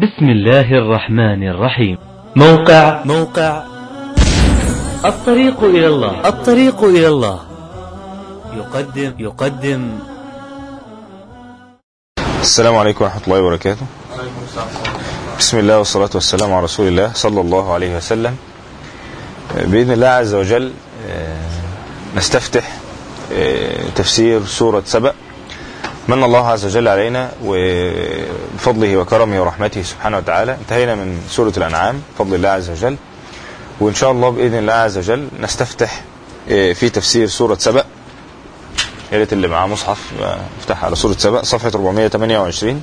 بسم الله الرحمن الرحيم موقع موقع الطريق إلى الله الطريق إلى الله يقدم يقدم السلام عليكم ورحمة الله وبركاته بسم الله والصلاة والسلام على رسول الله صلى الله عليه وسلم بإذن الله عز وجل آه، نستفتح آه، تفسير سورة سبأ من الله عز وجل علينا وبفضله وكرمه ورحمته سبحانه وتعالى انتهينا من سورة الأنعام بفضل الله عز وجل وإن شاء الله بإذن الله عز وجل نستفتح آه، في تفسير سورة سبأ يا ريت اللي معاه مصحف يبقى يفتح على سورة سبأ صفحة 428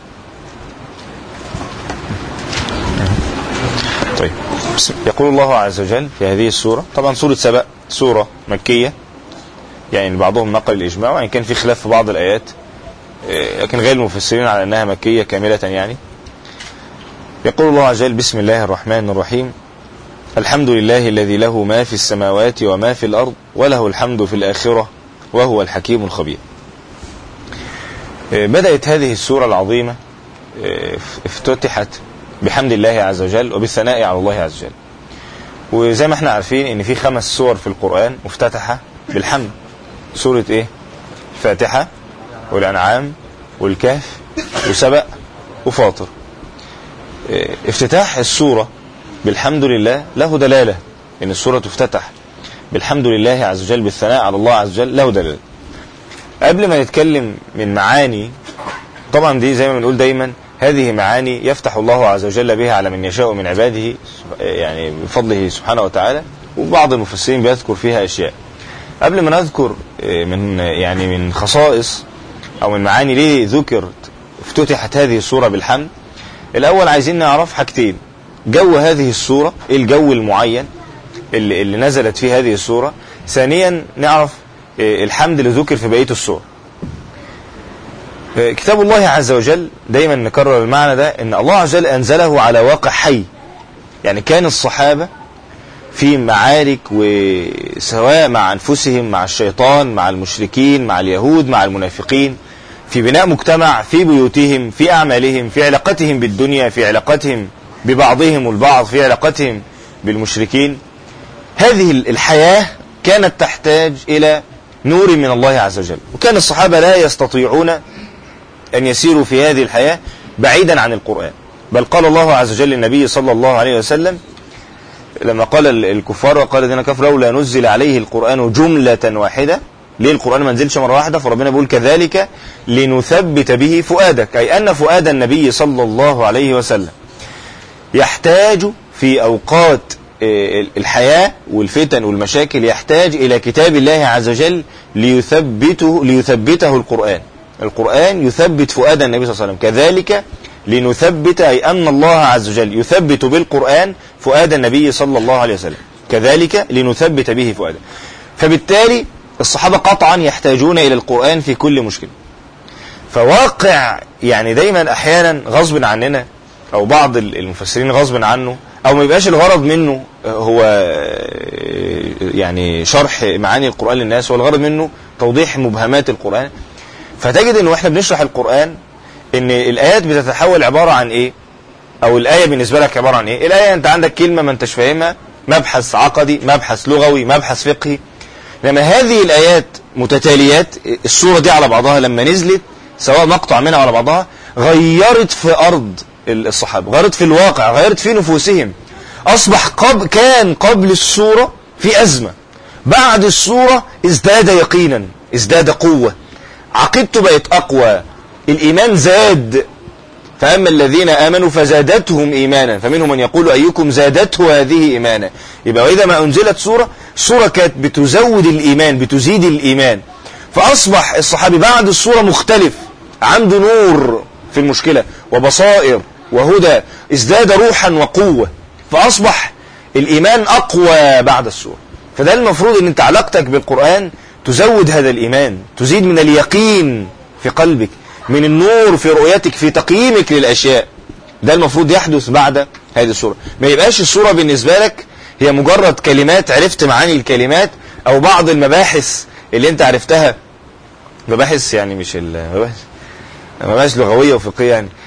طيب بسم- يقول الله عز وجل في هذه السورة طبعا سورة سبأ سورة مكية يعني بعضهم نقل الإجماع وإن كان في خلاف في بعض الآيات إيه، لكن غير المفسرين على أنها مكية كاملة يعني يقول الله عز وجل بسم الله الرحمن الرحيم الحمد لله الذي له ما في السماوات وما في الأرض وله الحمد في الآخرة وهو الحكيم الخبير إيه، بدأت هذه السورة العظيمة إيه، افتتحت بحمد الله عز وجل وبالثناء على الله عز وجل وزي ما احنا عارفين ان في خمس سور في القرآن مفتتحة بالحمد سورة ايه الفاتحة والانعام والكهف وسبأ وفاطر إيه، افتتاح السورة بالحمد لله له دلالة ان السورة تفتتح بالحمد لله عز وجل بالثناء على الله عز وجل له دلالة قبل ما نتكلم من معاني طبعا دي زي ما بنقول دايما هذه معاني يفتح الله عز وجل بها على من يشاء من عباده يعني بفضله سبحانه وتعالى وبعض المفسرين بيذكر فيها اشياء قبل ما نذكر من يعني من خصائص او من معاني ليه ذكرت افتتحت هذه السوره بالحمد الاول عايزين نعرف حاجتين جو هذه السوره ايه الجو المعين اللي, اللي نزلت فيه هذه السوره ثانيا نعرف إيه، الحمد اللي ذكر في بقيه السور إيه، كتاب الله عز وجل دايما نكرر المعنى ده ان الله عز وجل انزله على واقع حي يعني كان الصحابه في معارك وسواء مع انفسهم مع الشيطان مع المشركين مع اليهود مع المنافقين في بناء مجتمع في بيوتهم في اعمالهم في علاقتهم بالدنيا في علاقتهم ببعضهم البعض في علاقتهم بالمشركين هذه الحياة كانت تحتاج إلى نور من الله عز وجل وكان الصحابة لا يستطيعون أن يسيروا في هذه الحياة بعيدا عن القرآن بل قال الله عز وجل للنبي صلى الله عليه وسلم لما قال ال- الكفار وقال الذين كفروا لولا نزل عليه القرآن جملة واحدة ليه القرآن ما نزلش مرة واحدة فربنا بيقول كذلك لنثبت به فؤادك أي أن فؤاد النبي صلى الله عليه وسلم يحتاج في أوقات آه، الحياة والفتن والمشاكل يحتاج إلى كتاب الله عز وجل ليثبته ليثبته القرآن القرآن يثبت فؤاد النبي صلى الله عليه وسلم كذلك لنثبت أي أن الله عز وجل يثبت بالقرآن فؤاد النبي صلى الله عليه وسلم كذلك لنثبت به فؤاده فبالتالي الصحابة قطعا يحتاجون إلى القرآن في كل مشكلة فواقع يعني دايما احيانا غصب عننا او بعض المفسرين غصب عنه او ما يبقاش الغرض منه هو يعني شرح معاني القران للناس والغرض منه توضيح مبهمات القران فتجد ان واحنا بنشرح القران ان الايات بتتحول عباره عن ايه او الايه بالنسبه لك عباره عن ايه الايه انت عندك كلمه ما انتش فاهمها مبحث عقدي مبحث لغوي مبحث فقهي لما هذه الايات متتاليات السوره دي على بعضها لما نزلت سواء مقطع منها على بعضها غيرت في ارض الصحابه غيرت في الواقع غيرت في نفوسهم اصبح قبل كان قبل السوره في ازمه بعد السوره ازداد يقينا ازداد قوه عقيدته بقت اقوى الايمان زاد فأما الذين آمنوا فزادتهم إيمانا فمنهم من يقول أيكم زادته هذه إيمانا يبقى وإذا ما أنزلت سورة سورة كانت بتزود الإيمان بتزيد الإيمان فأصبح الصحابي بعد السورة مختلف عنده نور في المشكلة وبصائر وهدى ازداد روحا وقوة فأصبح الإيمان أقوى بعد السورة فده المفروض أن أنت علاقتك بالقرآن تزود هذا الإيمان تزيد من اليقين في قلبك من النور في رؤيتك في تقييمك للأشياء ده المفروض يحدث بعد هذه السورة ما يبقاش السورة بالنسبة لك هي مجرد كلمات عرفت معاني الكلمات أو بعض المباحث اللي أنت عرفتها مباحث يعني مش المباحث مباحث لغوية وفقهية يعني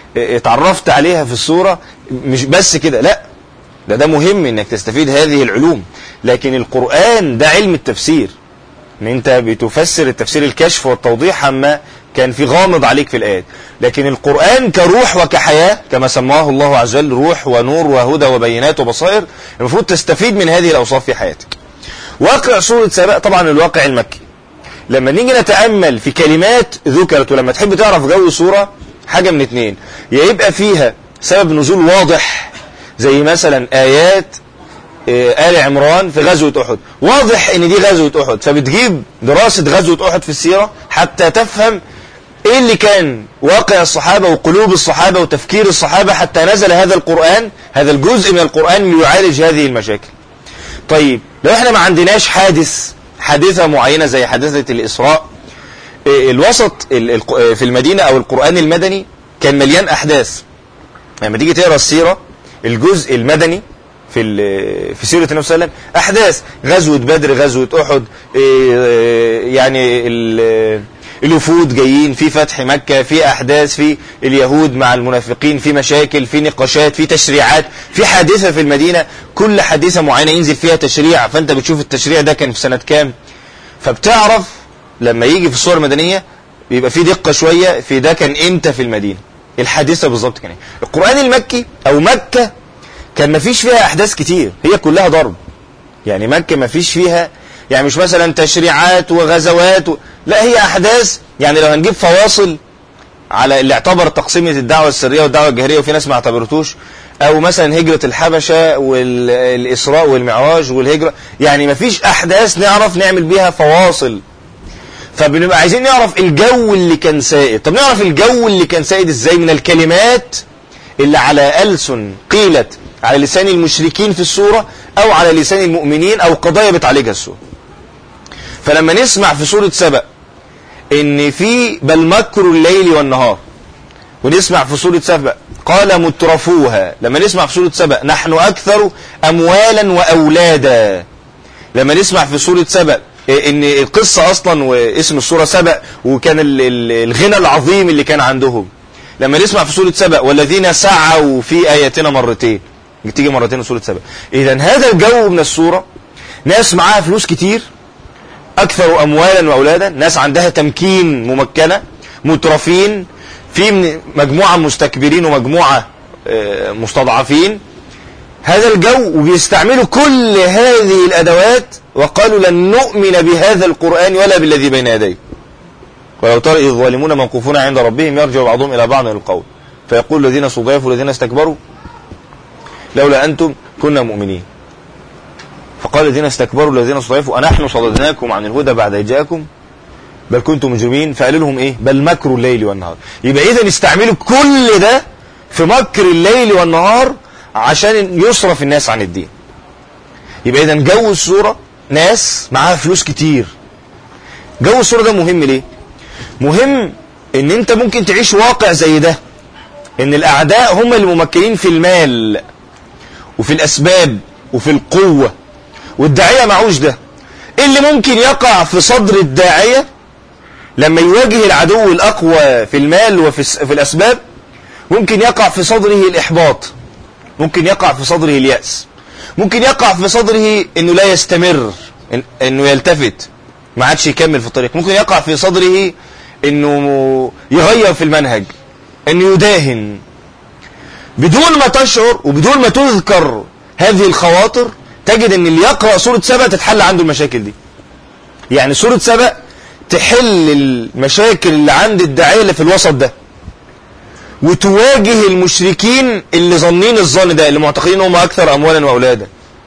اتعرفت عليها في السورة مش بس كده لا ده ده مهم انك تستفيد هذه العلوم لكن القرآن ده علم التفسير ان انت بتفسر التفسير الكشف والتوضيح عما كان في غامض عليك في الآيات لكن القرآن كروح وكحياة كما سماه الله عز وجل روح ونور وهدى وبينات وبصائر المفروض تستفيد من هذه الأوصاف في حياتك واقع سورة سبأ طبعا الواقع المكي لما نيجي نتأمل في كلمات ذكرت ولما تحب تعرف جو سورة حاجة من اتنين يا يبقى فيها سبب نزول واضح زي مثلا آيات آل عمران في غزوة أحد واضح ان دي غزوة أحد فبتجيب دراسة غزوة أحد في السيرة حتى تفهم ايه اللي كان واقع الصحابة وقلوب الصحابة وتفكير الصحابة حتى نزل هذا القرآن هذا الجزء من القرآن ليعالج هذه المشاكل طيب لو احنا ما عندناش حادث حادثة معينة زي حادثة الإسراء الوسط في المدينة أو القرآن المدني كان مليان أحداث لما تيجي تقرأ السيرة الجزء المدني في في سيرة النبي صلى الله عليه وسلم أحداث غزوة بدر غزوة أحد يعني الوفود جايين في فتح مكة في أحداث في اليهود مع المنافقين في مشاكل في نقاشات في تشريعات في حادثة في المدينة كل حادثة معينة ينزل فيها تشريع فأنت بتشوف التشريع ده كان في سنة كام فبتعرف لما يجي في الصور المدنية بيبقى في دقة شوية في ده كان امتى في المدينة الحادثة بالظبط كان ايه القرآن المكي أو مكة كان ما فيش فيها أحداث كتير هي كلها ضرب يعني مكة ما فيش فيها يعني مش مثلا تشريعات وغزوات و... لا هي أحداث يعني لو هنجيب فواصل على اللي اعتبر تقسيمة الدعوة السرية والدعوة الجهرية وفي ناس ما اعتبرتوش أو مثلا هجرة الحبشة والإسراء والمعراج والهجرة يعني ما فيش أحداث نعرف نعمل بيها فواصل فبنبقى عايزين نعرف الجو اللي كان سائد طب نعرف الجو اللي كان سائد ازاي من الكلمات اللي على ألسن قيلت على لسان المشركين في السورة أو على لسان المؤمنين أو قضايا بتعالجها السورة فلما نسمع في سورة سبأ ان في بل مكر الليل والنهار ونسمع في سورة سبأ قال مترفوها لما نسمع في سورة سبأ نحن أكثر أموالا وأولادا لما نسمع في سورة سبأ ان القصة اصلا واسم السورة سبأ وكان الغنى العظيم اللي كان عندهم لما نسمع في سورة سبأ والذين سعوا في آياتنا مرتين تيجي مرتين في سورة سبأ اذا هذا الجو من السورة ناس معاها فلوس كتير أكثر أموالا وأولادا ناس عندها تمكين ممكنة مترفين في مجموعة مستكبرين ومجموعة مستضعفين هذا الجو وبيستعملوا كل هذه الأدوات وقالوا لن نؤمن بهذا القرآن ولا بالذي بين يديه ولو ترى إذ الظالمون موقوفون عند ربهم يرجع بعضهم إلى بعض القول فيقول الذين استضعفوا الذين استكبروا لولا أنتم كنا مؤمنين فقال الذين استكبروا الذين استضعفوا أنحن صددناكم عن الهدى بعد إذ جاءكم بل كنتم مجرمين فقالوا لهم إيه بل مكر الليل والنهار يبقى إذا استعملوا كل ده في مكر الليل والنهار عشان يصرف الناس عن الدين يبقى إذا جو السورة ناس معاها فلوس كتير جو السورة ده مهم ليه مهم ان انت ممكن تعيش واقع زي ده ان الاعداء هم اللي ممكنين في المال وفي الاسباب وفي القوة والداعية معوش ده ايه اللي ممكن يقع في صدر الداعية لما يواجه العدو الاقوى في المال وفي في الاسباب ممكن يقع في صدره الاحباط ممكن يقع في صدره اليأس ممكن يقع في صدره انه لا يستمر إن انه يلتفت ما عادش يكمل في الطريق ممكن يقع في صدره انه يغير في المنهج انه يداهن بدون ما تشعر وبدون ما تذكر هذه الخواطر تجد ان اللي يقرأ سورة سبأ تتحل عنده المشاكل دي يعني سورة سبأ تحل المشاكل اللي عند الداعية اللي في الوسط ده وتواجه المشركين اللي ظنين الظن ده اللي معتقدين هم اكثر اموالا واولادا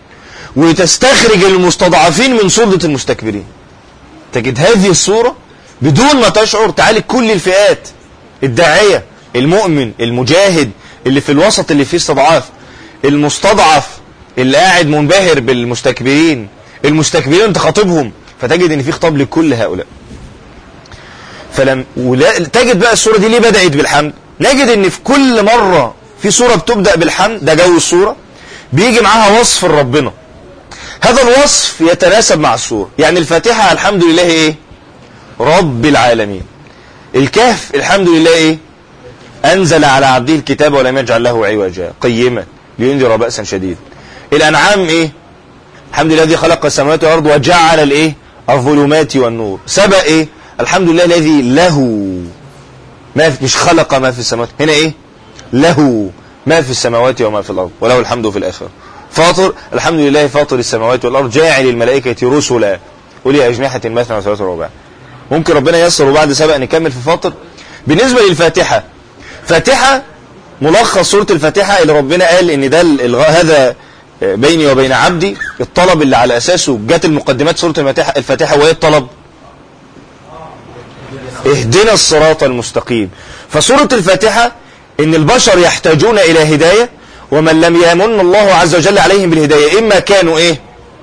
وتستخرج المستضعفين من سلطة المستكبرين تجد هذه الصورة بدون ما تشعر تعالج كل الفئات الداعية المؤمن المجاهد اللي في الوسط اللي فيه استضعاف المستضعف اللي قاعد منبهر بالمستكبرين المستكبرين انت خاطبهم فتجد ان في خطاب لكل هؤلاء فلم ولا تجد بقى الصورة دي ليه بدأت بالحمد نجد ان في كل مرة في صورة بتبدأ بالحمد ده جو الصورة بيجي معاها وصف ربنا هذا الوصف يتناسب مع الصورة يعني الفاتحة الحمد لله ايه رب العالمين الكهف الحمد لله ايه أنزل على عبده الكتاب ولم يجعل له عوجا قيما لينذر بأسا شديدا الأنعام إيه الحمد لله الذي خلق السماوات والأرض وجعل الإيه الظلمات والنور سبق إيه الحمد لله الذي له ما في مش خلق ما في السماوات هنا إيه له ما في السماوات وما في الأرض وله الحمد في الآخرة فاطر الحمد لله فاطر السماوات والأرض جاعل الملائكة رسلا أولي أجنحة مثنى وثلاثة ورباع ممكن ربنا ييسر وبعد سبق نكمل في فاطر بالنسبة للفاتحة فاتحة ملخص سورة الفاتحة اللي ربنا قال ان ده الغ- هذا بيني وبين عبدي الطلب اللي على اساسه جت المقدمات سورة الفاتحة الفاتحة وايه الطلب اهدنا الصراط المستقيم فسورة الفاتحة ان البشر يحتاجون الى هداية ومن لم يمن الله عز وجل عليهم بالهداية اما كانوا ايه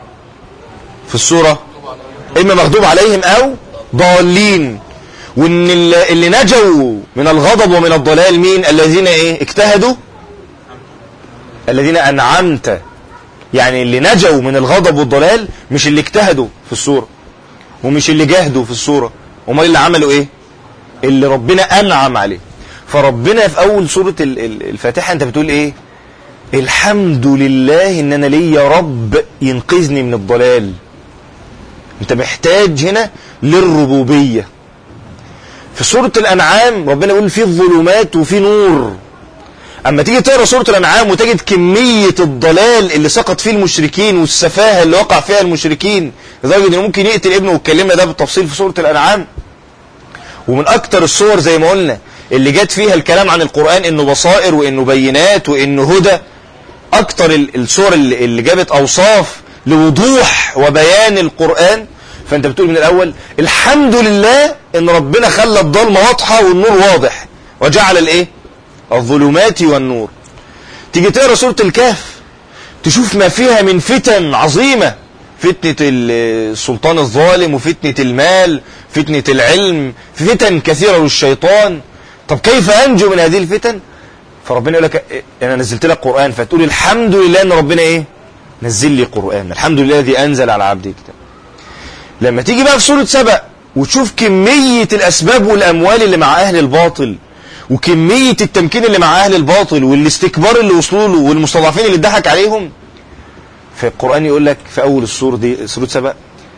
في السورة اما مغضوب عليهم او ضالين وان ال- اللي نجوا من الغضب ومن الضلال مين الذين ايه اجتهدوا الذين انعمت يعني اللي نجوا من الغضب والضلال مش اللي اجتهدوا في السورة ومش اللي جاهدوا في السورة امال اللي عملوا ايه اللي ربنا انعم عليه فربنا في اول سورة ال- ال- الفاتحة انت بتقول ايه الحمد لله ان انا ليا رب ينقذني من الضلال انت محتاج هنا للربوبيه في سورة الأنعام ربنا يقول في ظلمات وفي نور أما تيجي تقرأ سورة الأنعام وتجد كمية الضلال اللي سقط فيه المشركين والسفاهة اللي وقع فيها المشركين لدرجة إنه ممكن يقتل ابنه واتكلمنا ده بالتفصيل في سورة الأنعام ومن أكتر الصور زي ما قلنا اللي جت فيها الكلام عن القرآن إنه بصائر وإنه بينات وإنه هدى أكتر ال- الصور اللي اللي جابت أوصاف لوضوح وبيان القرآن فأنت بتقول من الأول الحمد لله إن ربنا خلى الضلمة واضحة والنور واضح وجعل الإيه الظلمات والنور تيجي تقرا سورة الكهف تشوف ما فيها من فتن عظيمة فتنة السلطان الظالم وفتنة المال فتنة العلم فتن كثيرة للشيطان طب كيف أنجو من هذه الفتن فربنا يقول لك إيه، انا نزلت لك قرآن فتقول الحمد لله ان ربنا ايه نزل لي قرآن الحمد لله الذي انزل على عبده كتاب لما تيجي بقى في سورة سبأ وتشوف كمية الاسباب والاموال اللي مع اهل الباطل وكمية التمكين اللي مع اهل الباطل والاستكبار اللي وصلوا له والمستضعفين اللي اتضحك عليهم فالقرآن يقول لك في اول السورة دي سورة سبأ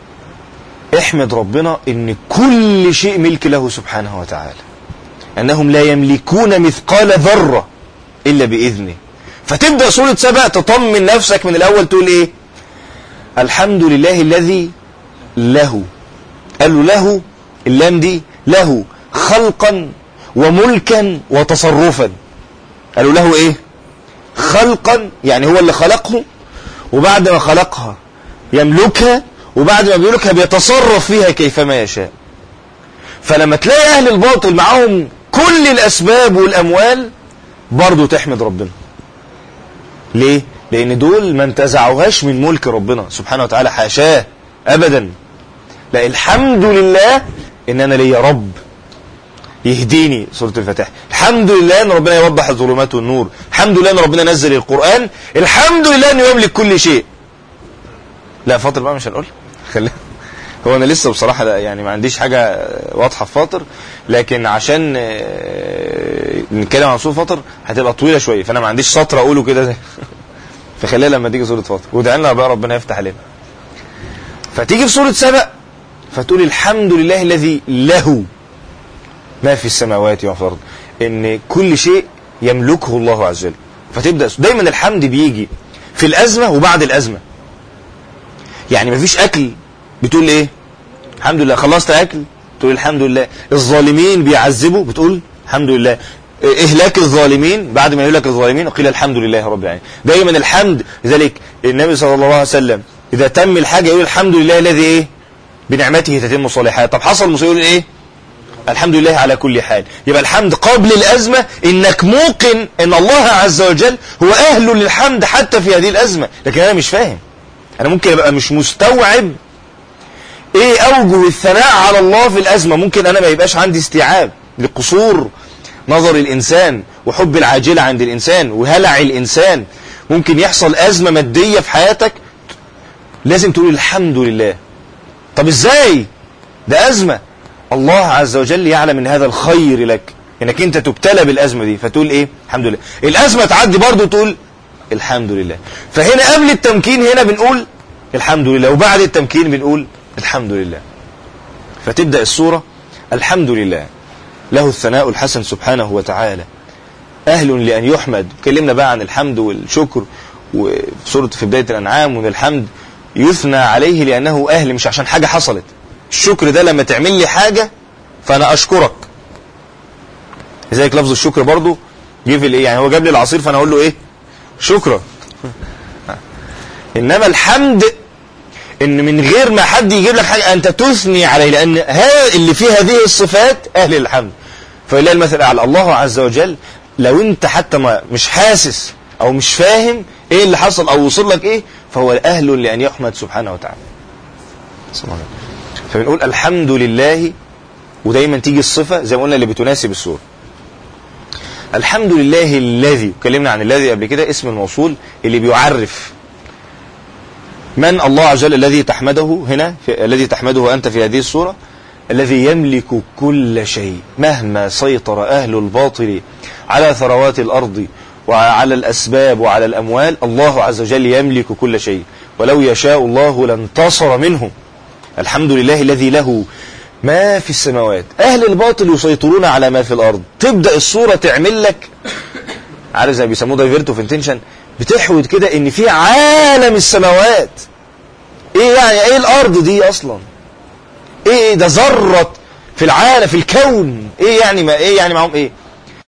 احمد ربنا ان كل شيء ملك له سبحانه وتعالى أنهم لا يملكون مثقال ذرة إلا بإذنه فتبدأ سورة سبأ تطمن نفسك من الأول تقول إيه الحمد لله الذي له قالوا له اللام دي له خلقا وملكا وتصرفا قالوا له إيه خلقا يعني هو اللي خلقه وبعد ما خلقها يملكها وبعد ما بيملكها بيتصرف فيها كيفما يشاء فلما تلاقي أهل الباطل معاهم كل الأسباب والأموال برضو تحمد ربنا ليه؟ لأن دول ما انتزعوهاش من ملك ربنا سبحانه وتعالى حاشاه أبدا لا الحمد لله إن أنا ليا رب يهديني سورة الفتح الحمد لله أن ربنا يوضح الظلمات والنور الحمد لله أن ربنا نزل القرآن الحمد لله أنه يملك كل شيء لا فاطر بقى مش هنقول خلينا هو انا لسه بصراحه لا يعني ما عنديش حاجه واضحه في فاطر لكن عشان آه، نتكلم عن سوره فاطر هتبقى طويله شويه فانا ما عنديش سطر اقوله كده زي فخليها لما تيجي سوره فاطر وادعي لنا بقى ربنا يفتح علينا فتيجي في سوره سبأ فتقول الحمد لله الذي له ما في السماوات وما في الارض ان كل شيء يملكه الله عز وجل فتبدا دايما الحمد بيجي في الازمه وبعد الازمه يعني مفيش اكل بتقول ايه الحمد لله خلصت اكل تقول الحمد لله الظالمين بيعذبوا بتقول الحمد لله اهلاك الظالمين بعد ما يهلك الظالمين قيل الحمد لله رب العالمين دايما الحمد لذلك النبي صلى الله عليه وسلم اذا تم الحاجه يقول الحمد لله الذي ايه بنعمته تتم الصالحات طب حصل مصيبه يقول ايه الحمد لله على كل حال يبقى الحمد قبل الأزمة إنك موقن إن الله عز وجل هو أهل للحمد حتى في هذه الأزمة لكن أنا مش فاهم أنا ممكن أبقى مش مستوعب إيه أوجه الثناء على الله في الأزمة ممكن أنا ما يبقاش عندي استيعاب لقصور نظر الإنسان وحب العاجلة عند الإنسان وهلع الإنسان ممكن يحصل أزمة مادية في حياتك لازم تقول الحمد لله طب إزاي ده أزمة الله عز وجل يعلم ان هذا الخير لك انك انت تبتلى بالازمه دي فتقول ايه الحمد لله الازمه تعدي برضه تقول الحمد لله فهنا قبل التمكين هنا بنقول الحمد لله وبعد التمكين بنقول الحمد لله فتبدا السوره الحمد لله له الثناء الحسن سبحانه وتعالى أهل لأن يحمد اتكلمنا بقى عن الحمد والشكر وفي سورة في بداية الأنعام وأن الحمد يثنى عليه لأنه أهل مش عشان حاجة حصلت الشكر ده لما تعمل لي حاجة فأنا أشكرك لذلك لفظ الشكر برضو جه في الايه يعني هو جاب لي العصير فانا اقول له ايه شكرا انما الحمد ان من غير ما حد يجيب لك حاجه انت تثني عليه لان هذا اللي فيه هذه الصفات اهل الحمد فلله المثل الاعلى الله عز وجل لو انت حتى ما مش حاسس او مش فاهم ايه اللي حصل او وصل لك ايه فهو اهل لان يحمد سبحانه وتعالى سبحانه فبنقول الحمد لله ودايما تيجي الصفه زي ما قلنا اللي بتناسب السوره الحمد لله الذي اتكلمنا عن الذي قبل كده اسم الموصول اللي بيعرف من الله عز وجل الذي تحمده هنا في الذي تحمده أنت في هذه السورة الذي يملك كل شيء مهما سيطر أهل الباطل على ثروات الأرض وعلى الأسباب وعلى الأموال الله عز وجل يملك كل شيء ولو يشاء الله لانتصر منه الحمد لله الذي له ما في السماوات أهل الباطل يسيطرون على ما في الأرض تبدأ الصورة تعمل لك عارف زي بيسموه دايفيرتو في انتنشن بتحود كده ان في عالم السماوات ايه يعني ايه الارض دي اصلا ايه ده ذرة في العالم في الكون ايه يعني ما ايه يعني معهم ايه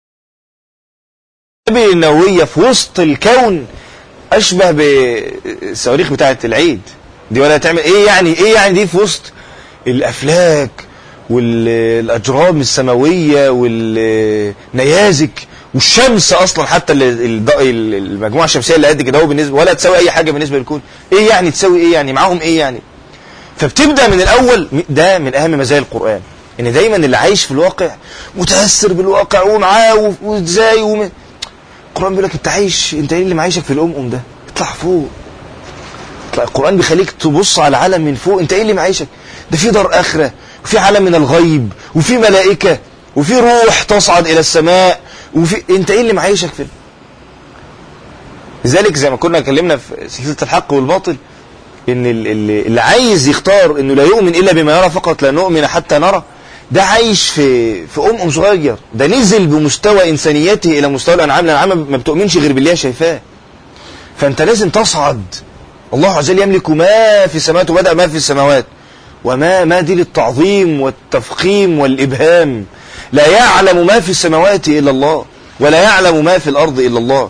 النووية في وسط الكون اشبه بالصواريخ بتاعة العيد دي ولا تعمل ايه يعني ايه يعني دي في وسط الافلاك والاجرام السماوية والنيازك والشمس اصلا حتى المجموعه الشمسيه اللي قد كده هو بالنسبه ولا تساوي اي حاجه بالنسبه للكون ايه يعني تساوي ايه يعني معاهم ايه يعني فبتبدا من الاول ده من اهم مزايا القران ان دايما اللي عايش في الواقع متاثر بالواقع ومعاه وازاي وم... القران بيقول لك انت عايش انت ايه اللي معيشك في الامم ده اطلع فوق اطلع القران بيخليك تبص على العالم من فوق انت ايه اللي معيشك ده في دار اخره وفي عالم من الغيب وفي ملائكه وفي روح تصعد الى السماء وفي انت ايه اللي معيشك في لذلك زي ما كنا اتكلمنا في سلسله الحق والباطل ان اللي, اللي عايز يختار انه لا يؤمن الا بما يرى فقط لا نؤمن حتى نرى ده عايش في في ام صغير ده نزل بمستوى انسانيته الى مستوى الانعام الانعام ما بتؤمنش غير باللي هي شايفاه فانت لازم تصعد الله عز وجل يملك ما في السماوات وبدا ما في السماوات وما ما دي للتعظيم والتفخيم والابهام لا يعلم ما في السماوات إلا الله ولا يعلم ما في الأرض إلا الله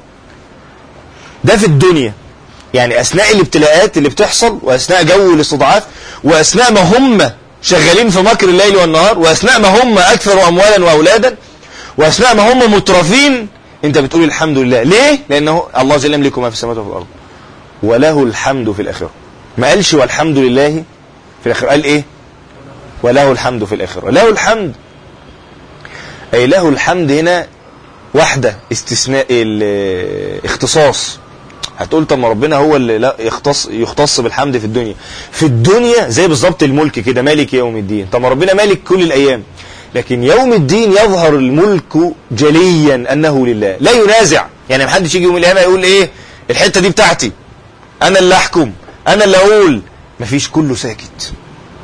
ده في الدنيا يعني أثناء الابتلاءات اللي بتحصل وأثناء جو الاستضعاف وأثناء ما هم شغالين في مكر الليل والنهار وأثناء ما هم أكثر أموالا وأولادا وأثناء ما هم مترفين أنت بتقول الحمد لله ليه؟ لأنه الله جل يملك ما في السماوات وفي الأرض وله الحمد في الآخرة ما قالش والحمد لله في الآخرة قال إيه؟ وله الحمد في الآخرة له الحمد أي له الحمد هنا وحدة استثناء الاختصاص هتقول طب ما ربنا هو اللي لا يختص يختص بالحمد في الدنيا في الدنيا زي بالظبط الملك كده مالك يوم الدين طب ما ربنا مالك كل الايام لكن يوم الدين يظهر الملك جليا انه لله لا ينازع يعني محدش يجي يوم القيامه يقول ايه الحته دي بتاعتي انا اللي احكم انا اللي اقول مفيش كله ساكت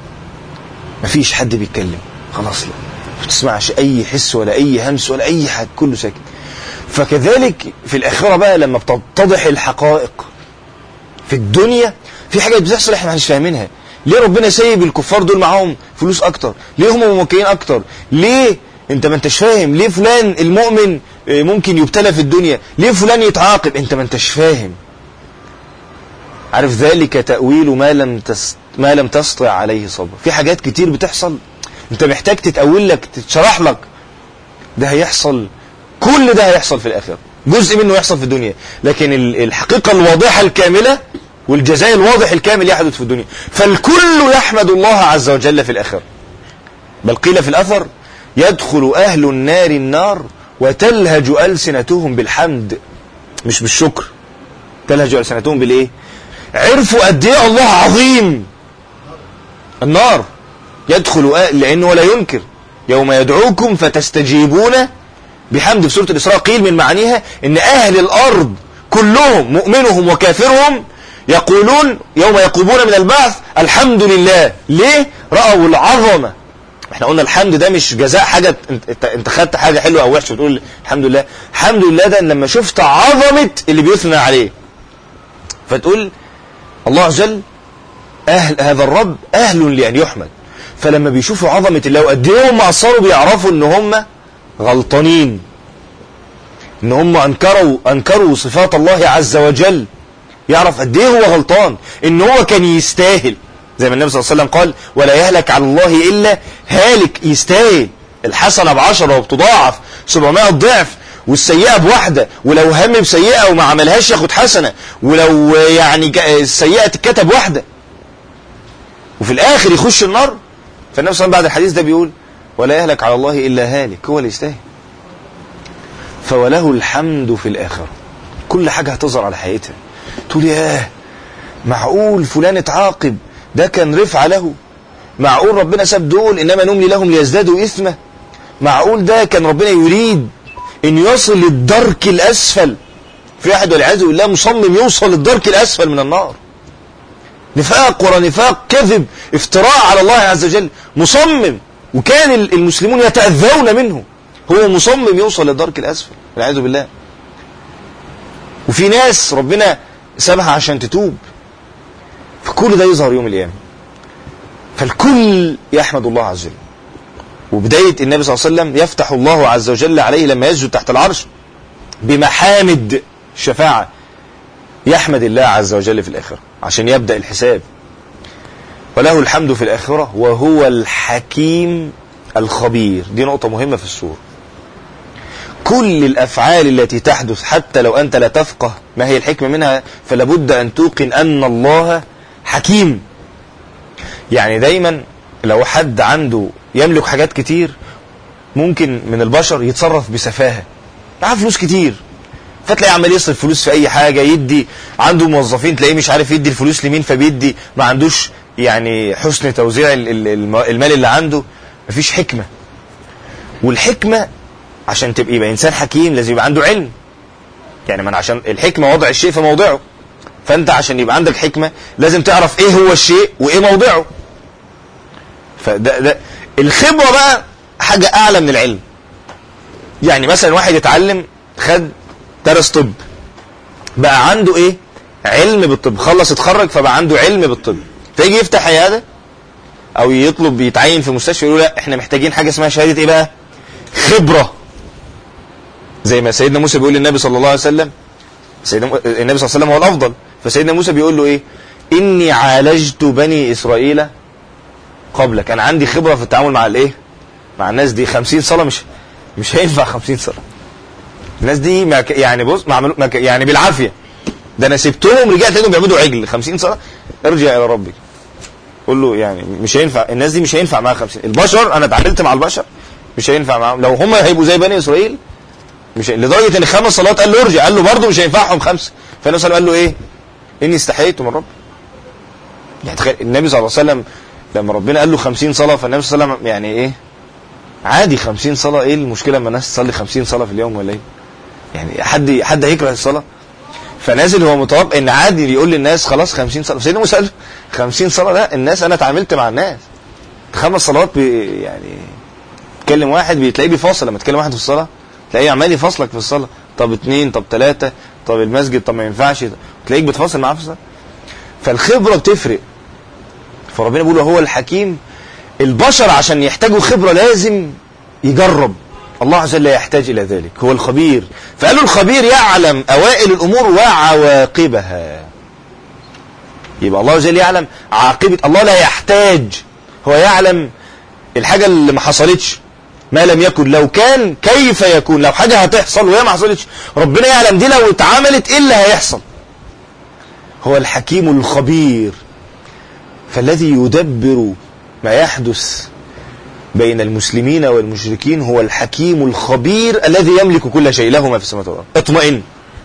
مفيش حد بيتكلم خلاص لا ما تسمعش اي حس ولا اي همس ولا اي حاجه كله ساكت فكذلك في الاخره بقى لما بتتضح الحقائق في الدنيا في حاجات بتحصل احنا مش فاهمينها ليه ربنا سايب الكفار دول معاهم فلوس اكتر ليه هم ممكنين اكتر ليه انت ما انتش فاهم ليه فلان المؤمن ممكن يبتلى في الدنيا ليه فلان يتعاقب انت ما انتش فاهم عارف ذلك تأويل ما لم تست... ما لم تستطع عليه صبر في حاجات كتير بتحصل انت محتاج تتأول لك تتشرح لك ده هيحصل كل ده هيحصل في الآخرة جزء منه يحصل في الدنيا لكن الحقيقة الواضحة الكاملة والجزاء الواضح الكامل يحدث في الدنيا فالكل يحمد الله عز وجل في الآخرة بل قيل في الأثر يدخل أهل النار النار وتلهج ألسنتهم بالحمد مش بالشكر تلهج ألسنتهم بالإيه عرفوا قد إيه الله عظيم النار يدخل لأنه لا ينكر يوم يدعوكم فتستجيبون بحمد في سورة الإسراء قيل من معانيها إن أهل الأرض كلهم مؤمنهم وكافرهم يقولون يوم يقومون من البعث الحمد لله ليه رأوا العظمة احنا قلنا الحمد ده مش جزاء حاجة انت, انت خدت حاجة حلوة او وحشة وتقول الحمد لله الحمد لله ده لما شفت عظمة اللي بيثنى عليه فتقول الله عز وجل أهل هذا الرب أهل لأن يحمد فلما بيشوفوا عظمة الله وقد ايه هم قصروا بيعرفوا ان هم غلطانين ان هم انكروا انكروا صفات الله عز وجل يعرف قد ايه هو غلطان ان هو كان يستاهل زي ما النبي صلى الله عليه وسلم قال ولا يهلك على الله الا هالك يستاهل الحسنه بعشرة وبتضاعف 700 ضعف والسيئه بواحده ولو هم بسيئه وما عملهاش ياخد حسنه ولو يعني السيئه تتكتب واحده وفي الاخر يخش النار فالنبي صلى الله عليه وسلم بعد الحديث ده بيقول ولا يهلك على الله الا هالك هو اللي يستاهل فوله الحمد في الاخره كل حاجه هتظهر على حقيقتها تقول ياه معقول فلان اتعاقب ده كان رفعة له معقول ربنا ساب دول انما نملي لهم ليزدادوا اثما معقول ده كان ربنا يريد ان يصل للدرك الاسفل في واحد والعياذ بالله مصمم يوصل للدرك الاسفل من النار نفاق ورا نفاق كذب افتراء على الله عز وجل مصمم وكان المسلمون يتأذون منه هو مصمم يوصل للدرك الاسفل والعياذ بالله وفي ناس ربنا سابها عشان تتوب فكل ده يظهر يوم القيامة فالكل يحمد الله عز وجل وبداية النبي صلى الله عليه وسلم يفتح الله عز وجل عليه لما يسجد تحت العرش بمحامد الشفاعة يحمد الله عز وجل في الآخرة عشان يبدأ الحساب وله الحمد في الآخرة وهو الحكيم الخبير دي نقطة مهمة في السورة كل الأفعال التي تحدث حتى لو أنت لا تفقه ما هي الحكمة منها فلابد أن توقن أن الله حكيم يعني دايما لو حد عنده يملك حاجات كتير ممكن من البشر يتصرف بسفاهة معاه فلوس كتير فتلاقيه عمال يصرف فلوس في اي حاجة يدي عنده موظفين تلاقيه مش عارف يدي الفلوس لمين فبيدي ما عندوش يعني حسن توزيع المال اللي عنده مفيش حكمة والحكمة عشان تبقى يبقى انسان حكيم لازم يبقى عنده علم يعني من عشان الحكمة وضع الشيء في موضعه فانت عشان يبقى عندك حكمة لازم تعرف ايه هو الشيء وايه موضعه فده ده الخبرة بقى حاجة اعلى من العلم يعني مثلا واحد يتعلم خد درس طب بقى عنده ايه علم بالطب خلص اتخرج فبقى عنده علم بالطب فيجي يفتح عيادة او يطلب يتعين في مستشفى يقول لا احنا محتاجين حاجة اسمها شهادة ايه بقى خبرة زي ما سيدنا موسى بيقول للنبي صلى الله عليه وسلم سيدنا النبي صلى الله عليه وسلم هو الافضل فسيدنا موسى بيقول له ايه اني عالجت بني اسرائيل قبلك انا عندي خبره في التعامل مع الايه مع الناس دي 50 صلاه مش مش هينفع 50 صلاه الناس دي ما ك... يعني بص ما عملوا ما ك... يعني بالعافيه ده انا سبتهم رجعت لقيتهم بيعبدوا عجل 50 صلاه ارجع الى ربك قول له يعني مش هينفع الناس دي مش هينفع معاها 50 البشر انا اتعاملت مع البشر مش هينفع معاهم لو هم هيبقوا زي بني اسرائيل مش لدرجه ان خمس صلوات قال له ارجع قال له برضه مش هينفعهم خمسه فالنبي صلى الله عليه وسلم قال له ايه؟ اني استحييت من ربي يعني تخيل النبي صلى الله عليه وسلم لما ربنا قال له 50 صلاه فالنبي صلى الله عليه وسلم يعني ايه؟ عادي 50 صلاه ايه المشكله اما الناس تصلي 50 صلاه في اليوم ولا ايه؟ يعني حد حد هيكره الصلاه؟ فنازل هو متوقع ان عادي يقول للناس خلاص 50 صلاه سيدنا موسى قال 50 صلاه لا الناس انا اتعاملت مع الناس خمس صلوات بي يعني تكلم واحد بتلاقيه بيفاصل لما تكلم واحد في الصلاه تلاقيه عمال يفصلك في الصلاه طب اثنين طب ثلاثه طب المسجد طب ما ينفعش تلاقيك بتفاصل معاه في الصلاه فالخبره بتفرق فربنا بيقول هو الحكيم البشر عشان يحتاجوا خبره لازم يجرب الله عز وجل لا يحتاج الى ذلك هو الخبير فقالوا الخبير يعلم اوائل الامور وعواقبها يبقى الله عز وجل يعلم عاقبه الله لا يحتاج هو يعلم الحاجه اللي ما حصلتش ما لم يكن لو كان كيف يكون لو حاجه هتحصل وهي ما حصلتش ربنا يعلم دي لو اتعملت ايه اللي هيحصل هو الحكيم الخبير فالذي يدبر ما يحدث بين المسلمين والمشركين هو الحكيم الخبير الذي يملك كل شيء له ما في السماوات والارض اطمئن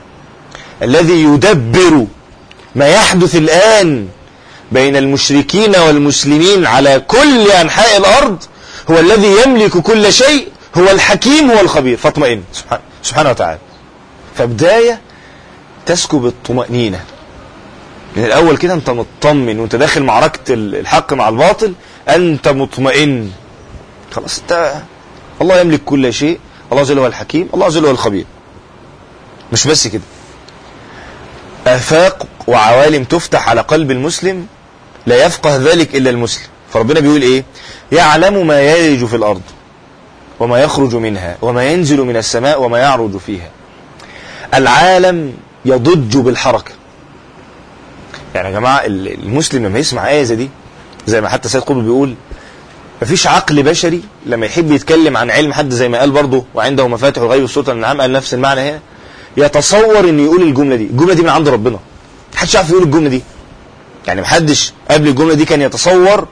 الذي يدبر ما يحدث الان بين المشركين والمسلمين على كل انحاء الارض هو الذي يملك كل شيء هو الحكيم هو الخبير فاطمئن سبحانه, سبحانه وتعالى فبداية تسكب الطمأنينة من الأول كده أنت مطمن وأنت داخل معركة الحق مع الباطل أنت مطمئن خلاص أنت الله يملك كل شيء الله عز وجل هو الحكيم الله عز وجل هو الخبير مش بس كده آفاق وعوالم تفتح على قلب المسلم لا يفقه ذلك إلا المسلم فربنا بيقول إيه يعلم ما يلج في الأرض وما يخرج منها وما ينزل من السماء وما يعرج فيها العالم يضج بالحركة يعني يا جماعة المسلم لما يسمع آية زي دي زي ما حتى سيد قطب بيقول مفيش عقل بشري لما يحب يتكلم عن علم حد زي ما قال برضه وعنده مفاتح الغيب والسلطة النعام قال نفس المعنى هنا يتصور انه يقول الجملة دي الجملة دي من عند ربنا محدش عارف يقول الجملة دي يعني محدش قبل الجملة دي كان يتصور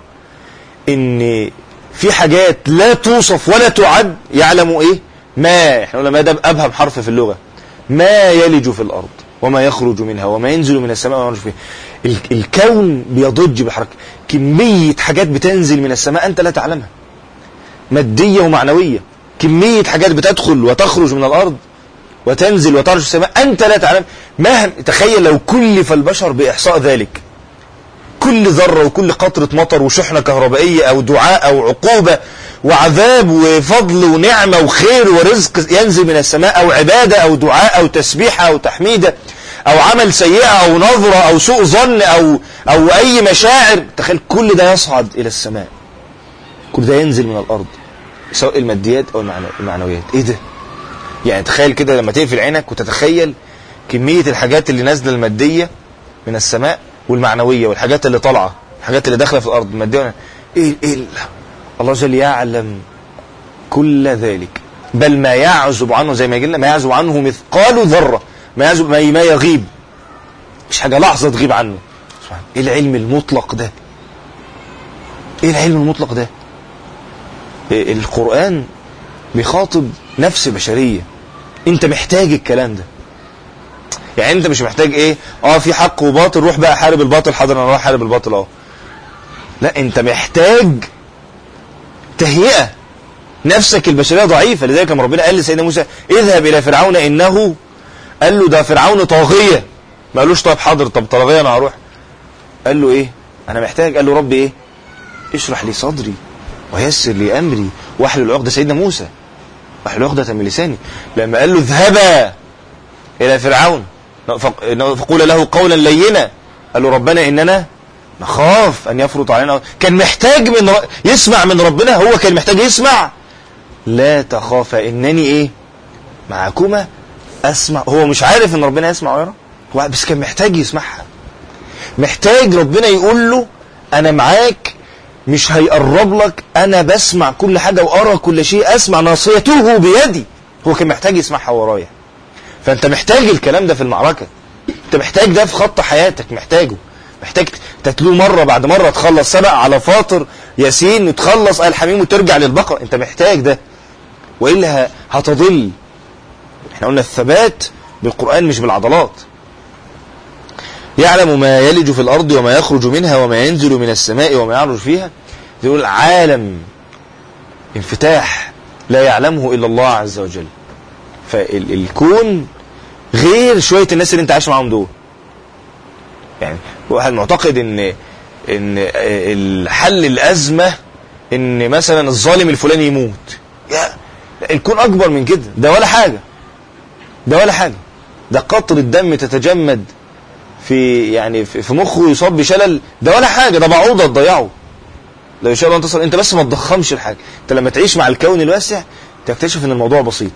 ان في حاجات لا توصف ولا تعد يعلم ايه ما احنا قلنا ما ده ابهم حرف في اللغة ما يلج في الارض وما يخرج منها وما ينزل من السماء وما يخرج فيها الكون بيضج بحركة كمية حاجات بتنزل من السماء أنت لا تعلمها مادية ومعنوية كمية حاجات بتدخل وتخرج من الأرض وتنزل وترج السماء أنت لا تعلم مهما تخيل لو كلف البشر بإحصاء ذلك كل ذرة وكل قطرة مطر وشحنة كهربائية أو دعاء أو عقوبة وعذاب وفضل ونعمة وخير ورزق ينزل من السماء أو عبادة أو دعاء أو تسبيحة أو تحميدة أو عمل سيئة أو نظرة أو سوء ظن أو, أو أي مشاعر تخيل كل ده يصعد إلى السماء كل ده ينزل من الأرض سواء الماديات أو المعنويات إيه ده يعني تخيل كده لما تقفل عينك وتتخيل كمية الحاجات اللي نازلة المادية من السماء والمعنوية والحاجات اللي طالعة الحاجات اللي داخلة في الأرض المادية إيه إيه الله جل يعلم كل ذلك بل ما يعزب عنه زي ما قلنا ما يعزب عنه مثقال ذرة ما يعزب ما ما يغيب مش حاجة لحظة تغيب عنه ايه العلم المطلق ده ايه العلم المطلق ده إيه القرآن بيخاطب نفس بشرية انت محتاج الكلام ده يعني انت مش محتاج ايه اه في حق وباطل روح بقى حارب الباطل حاضر انا رايح حارب الباطل اه لا انت محتاج تهيئة نفسك البشرية ضعيفة لذلك لما ربنا قال لسيدنا موسى اذهب الى فرعون انه قال له ده فرعون طاغية ما قالوش طب حاضر طب طاغية انا هروح قال له ايه انا محتاج قال له ربي ايه اشرح لي صدري ويسر لي امري واحلل عقدة سيدنا موسى واحلل عقدة من لساني لما قال له اذهبا الى فرعون فقول له قولا لينا قال له ربنا اننا نخاف ان يفرط علينا كان محتاج من ر... يسمع من ربنا هو كان محتاج يسمع لا تخاف انني ايه معكما اسمع هو مش عارف ان ربنا يسمع ويرى هو بس كان محتاج يسمعها محتاج ربنا يقول له انا معاك مش هيقرب لك انا بسمع كل حاجة وارى كل شيء اسمع ناصيته بيدي هو كان محتاج يسمعها ورايا فانت محتاج الكلام ده في المعركة انت محتاج ده في خط حياتك محتاجه محتاج تتلوه مرة بعد مرة تخلص سبق على فاطر ياسين وتخلص آل حميم وترجع للبقرة انت محتاج ده وإلا هتضل احنا قلنا الثبات بالقرآن مش بالعضلات يعلم ما يلج في الأرض وما يخرج منها وما ينزل من السماء وما يعرج فيها يقول عالم انفتاح لا يعلمه إلا الله عز وجل فالكون غير شوية الناس اللي انت عايش معاهم دول يعني واحد معتقد ان ان الحل الازمه ان مثلا الظالم الفلاني يموت يا الكون اكبر من كده ده ولا حاجه ده ولا حاجه ده قطر الدم تتجمد في يعني في مخه يصاب بشلل ده ولا حاجه ده بعوضه تضيعه لو ان شاء الله انتصر انت بس ما تضخمش الحاجه انت لما تعيش مع الكون الواسع تكتشف ان الموضوع بسيط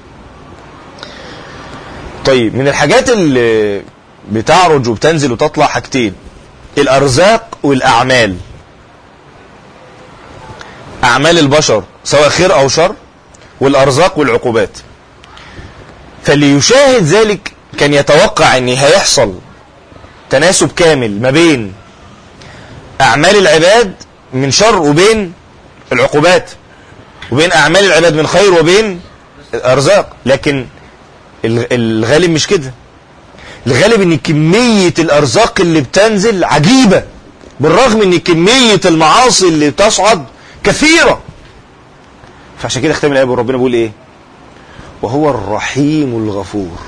طيب من الحاجات اللي بتعرج وبتنزل وتطلع حاجتين الأرزاق والأعمال أعمال البشر سواء خير أو شر والأرزاق والعقوبات فاللي يشاهد ذلك كان يتوقع أن هيحصل تناسب كامل ما بين أعمال العباد من شر وبين العقوبات وبين أعمال العباد من خير وبين الأرزاق لكن الغالب مش كده الغالب ان كمية الارزاق اللي بتنزل عجيبة بالرغم ان كمية المعاصي اللي تصعد كثيرة فعشان كده اختم الايه ربنا بيقول ايه وهو الرحيم الغفور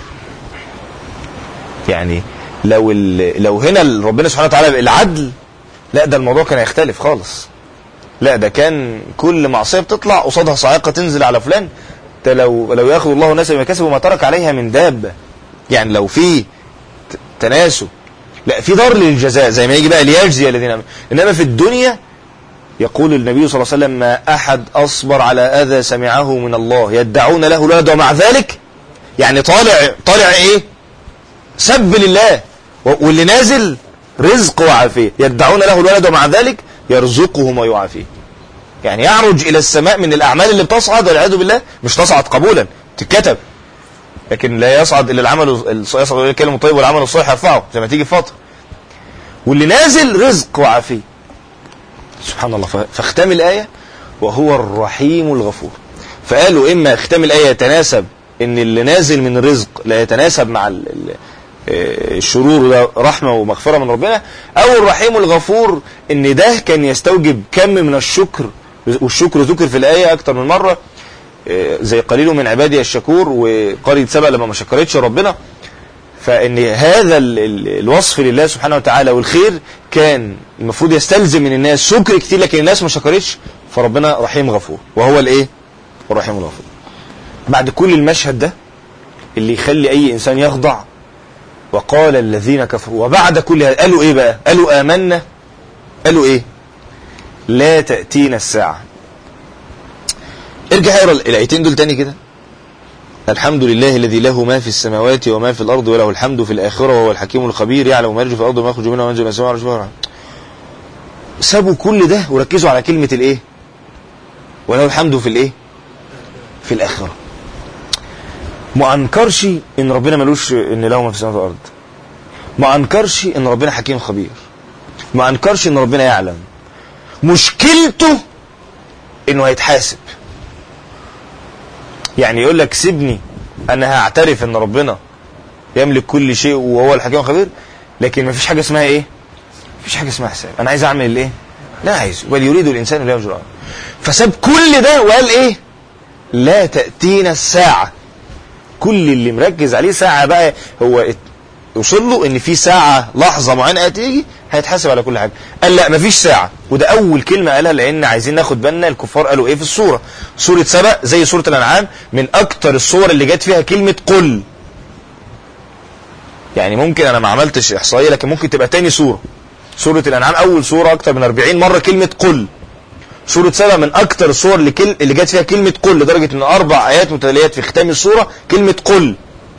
يعني لو ال- لو هنا ربنا سبحانه وتعالى العدل لا ده الموضوع كان هيختلف خالص لا ده كان كل معصيه بتطلع قصادها صاعقه تنزل على فلان ده لو لو ياخذ الله الناس بما كسبوا ما ترك عليها من دابه يعني لو في ت- تناسب لا في دار للجزاء زي ما يجي بقى ليجزي الذين امنوا انما في الدنيا يقول النبي صلى الله عليه وسلم ما احد اصبر على اذى سمعه من الله يدعون له الولد ومع ذلك يعني طالع طالع ايه سب لله و- واللي نازل رزق وعافيه يدعون له الولد ومع ذلك يرزقهم ويعافيه يعني يعرج الى السماء من الاعمال اللي بتصعد والعياذ بالله مش تصعد قبولا تتكتب لكن لا يصعد الا العمل الص- يصعد الى الكلم الطيب والعمل الصالح يرفعه زي ما تيجي في فتره واللي نازل رزق وعافيه سبحان الله ف- فاختم الايه وهو الرحيم الغفور فقالوا اما اختام الايه يتناسب ان اللي نازل من رزق لا يتناسب مع ال- ال- آه، الشرور ده رحمه ومغفره من ربنا او الرحيم الغفور ان ده كان يستوجب كم من الشكر والشكر ذكر في الايه اكتر من مره آه، زي قليل من عبادي الشكور وقرية سبأ لما ما شكرتش ربنا فان هذا ال- ال- الوصف لله سبحانه وتعالى والخير كان المفروض يستلزم من الناس شكر كتير لكن الناس ما شكرتش فربنا رحيم غفور وهو الايه الرحيم الغفور بعد كل المشهد ده اللي يخلي اي انسان يخضع وقال الذين كفروا وبعد كل هذا قالوا ايه بقى قالوا امنا قالوا ايه لا تأتينا الساعة ارجع اقرا الايتين دول تاني كده الحمد لله الذي له ما في السماوات وما في الارض وله الحمد في الاخره وهو الحكيم الخبير يعلم ما يرجو في الارض وما يخرج منها وما ينزل من السماء وما يعرج فيها. سابوا كل ده وركزوا على كلمه الايه وله الحمد في الايه في الاخره ما انكرش ان ربنا ملوش ان له ما في السماوات والارض ما انكرش ان ربنا حكيم خبير ما انكرش ان ربنا يعلم مشكلته انه هيتحاسب يعني يقول لك سيبني انا هعترف ان ربنا يملك كل شيء وهو الحكيم الخبير لكن ما فيش حاجه اسمها ايه مفيش حاجه اسمها حساب انا عايز اعمل الايه لا عايز بل يريد الانسان لا يرجع فساب كل ده وقال ايه لا تاتينا الساعه كل اللي مركز عليه ساعه بقى هو ات- وصل له ان في ساعه لحظه معينه هتيجي هيتحاسب على كل حاجه قال لا مفيش ساعه وده اول كلمه قالها لان عايزين ناخد بالنا الكفار قالوا ايه في السوره سوره سبأ زي سوره الانعام من اكتر الصور اللي جت فيها كلمه قل يعني ممكن انا ما عملتش احصائيه لكن ممكن تبقى تاني سوره سوره الانعام اول سوره اكتر من 40 مره كلمه قل سورة سبأ من أكتر الصور اللي, كل... اللي جت فيها كلمة قل لدرجة إن أربع آيات متتاليات في ختام السورة كلمة قل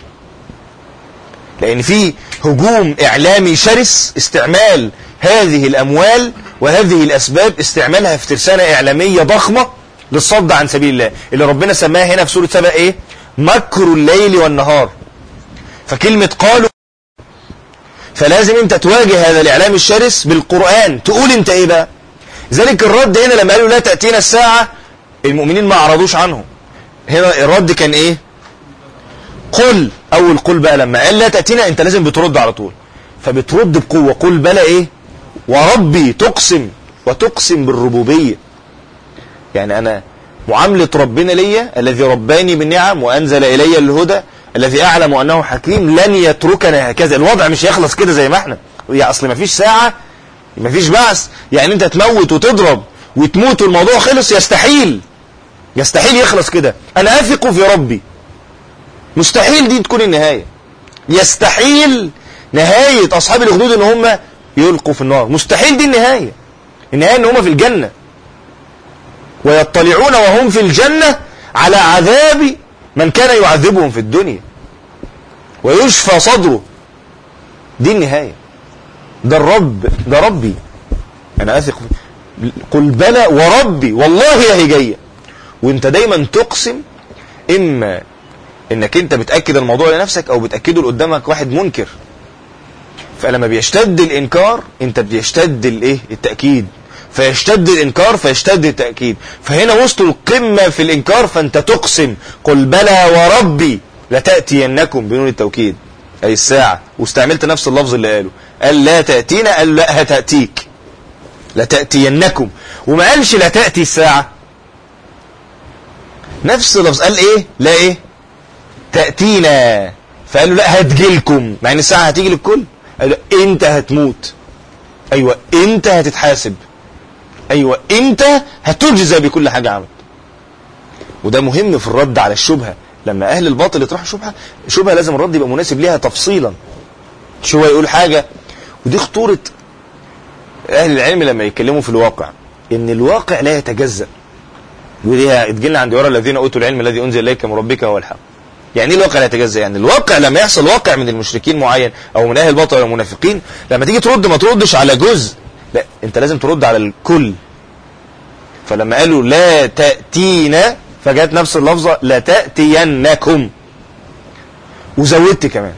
لأن في هجوم إعلامي شرس استعمال هذه الأموال وهذه الأسباب استعمالها في ترسانة إعلامية ضخمة للصد عن سبيل الله اللي ربنا سماها هنا في سورة سبأ إيه مكر الليل والنهار فكلمة قالوا فلازم انت تواجه هذا الاعلام الشرس بالقرآن تقول انت ايه بقى ذلك الرد هنا لما قالوا لا تأتينا الساعة المؤمنين ما أعرضوش عنه هنا الرد كان ايه قل اول قل بقى لما قال لا تأتينا انت لازم بترد على طول فبترد بقوة قل بلى ايه وربي تقسم وتقسم بالربوبية يعني انا معاملة ربنا ليا الذي رباني بالنعم وانزل الي الهدى الذي اعلم انه حكيم لن يتركنا هكذا الوضع مش هيخلص كده زي ما احنا يا اصل ما فيش ساعة ما فيش بعث يعني انت تموت وتضرب وتموت والموضوع خلص يستحيل يستحيل يخلص كده انا اثق في ربي مستحيل دي تكون النهاية يستحيل نهاية اصحاب الاخدود ان هم يلقوا في النار مستحيل دي النهاية النهاية ان هم في الجنة ويطلعون وهم في الجنة على عذاب من كان يعذبهم في الدنيا ويشفى صدره دي النهاية ده الرب ده ربي انا اثق فيه. قل بلى وربي والله هي جايه وانت دايما تقسم اما انك انت بتاكد الموضوع لنفسك او بتاكده لقدامك واحد منكر فلما بيشتد الانكار انت بيشتد الايه التاكيد فيشتد الانكار فيشتد التاكيد فهنا وصلوا القمه في الانكار فانت تقسم قل بلى وربي لتاتينكم بنون التوكيد اي الساعه واستعملت نفس اللفظ اللي قاله قال لا تاتينا قال لا هتاتيك لتاتينكم وما قالش لا تاتي الساعه نفس اللفظ قال ايه لا ايه تأتينا فقالوا لا هتجيلكم مع ان الساعة هتيجي للكل قالوا انت هتموت ايوه انت هتتحاسب ايوه انت هتجزى بكل حاجة عملت وده مهم في الرد على الشبهة لما اهل الباطل يطرحوا شبهة شبهة لازم الرد يبقى مناسب ليها تفصيلا شو يقول حاجة ودي خطورة اهل العلم لما يتكلموا في الواقع ان الواقع لا يتجزأ ودي تجينا عند يرى الذين اوتوا العلم الذي انزل اليك من ربك هو الحق يعني ايه الواقع لا يتجزأ يعني الواقع لما يحصل واقع من المشركين معين او من اهل الباطل او المنافقين لما تيجي ترد ما تردش على جزء لا انت لازم ترد على الكل فلما قالوا لا تأتينا فجاءت نفس اللفظة لا تأتينكم وزودت كمان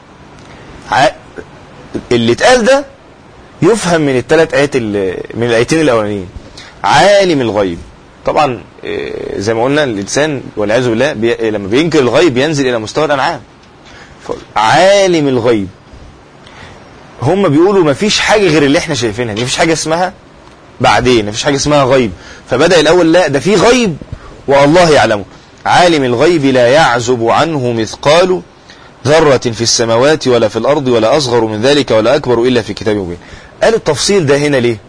ع- اللي اتقال ده يفهم من الثلاث ايات ال- من الايتين الاولانيين عالم الغيب طبعا آه، زي ما قلنا الانسان والعياذ بالله بي... لما بينكر الغيب ينزل الى مستوى الانعام ف- عالم الغيب هم بيقولوا ما فيش حاجه غير اللي احنا شايفينها دي مفيش حاجه اسمها بعدين مفيش حاجه اسمها غيب فبدا الاول لا ده في غيب والله يعلمه عالم الغيب لا يعزب عنه مثقال ذرة في السماوات ولا في الأرض ولا أصغر من ذلك ولا أكبر إلا في كتاب مبين قال التفصيل ده هنا ليه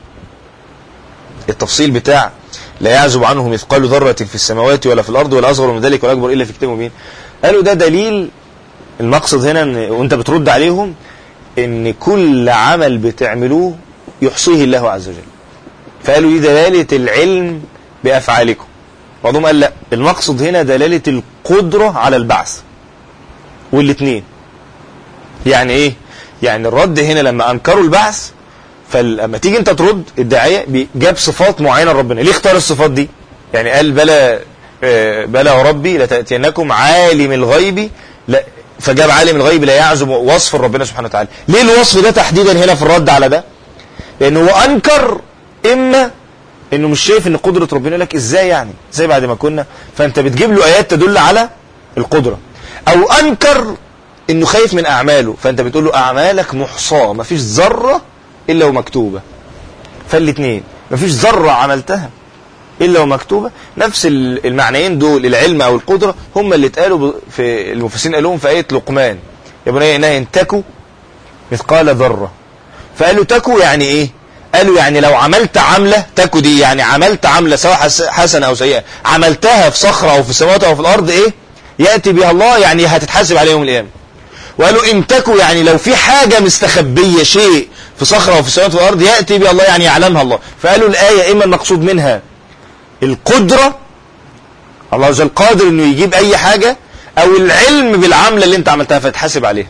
التفصيل بتاع لا يعزب عنه مثقال ذرة في السماوات ولا في الأرض ولا أصغر من ذلك ولا أكبر إلا في كتاب مبين قالوا ده دليل المقصد هنا إن وانت بترد عليهم ان كل عمل بتعملوه يحصيه الله عز وجل فقالوا دي دلالة العلم بأفعالكم بعضهم قال لا المقصد هنا دلالة القدرة على البعث والاثنين يعني ايه يعني الرد هنا لما انكروا البعث فلما تيجي انت ترد الداعيه بي- جاب صفات معينه لربنا ليه اختار الصفات دي يعني قال بلى آه، بلى وربي لتاتينكم عالم الغيب لا فجاب عالم الغيب لا يعزم وصف ربنا سبحانه وتعالى ليه الوصف ده تحديدا هنا في الرد على ده لانه هو انكر اما انه مش شايف ان قدره ربنا لك ازاي يعني زي بعد ما كنا فانت بتجيب له ايات تدل على القدره او انكر انه خايف من اعماله فانت بتقول له اعمالك محصاه مفيش ذره الا ومكتوبه فالاثنين مفيش ذره عملتها الا ومكتوبه نفس ال- المعنيين دول العلم او القدره هم اللي اتقالوا ب- في المفسرين قالوهم في ايه لقمان يا بني انها ان تكو مثقال ذره فقالوا تكو يعني ايه قالوا يعني لو عملت عملة تكو دي يعني عملت عملة سواء حس- حسنة أو سيئة عملتها في صخرة أو في السماوات أو في الأرض إيه يأتي بها الله يعني هتتحاسب عليه يوم القيامة وقالوا إن تكو يعني لو في حاجة مستخبية شيء في صخرة أو في السماوات والأرض يأتي بها الله يعني يعلمها الله فقالوا الآية إما المقصود منها القدرة الله عز وجل قادر إنه يجيب أي حاجة أو العلم بالعملة اللي أنت عملتها فتحاسب عليها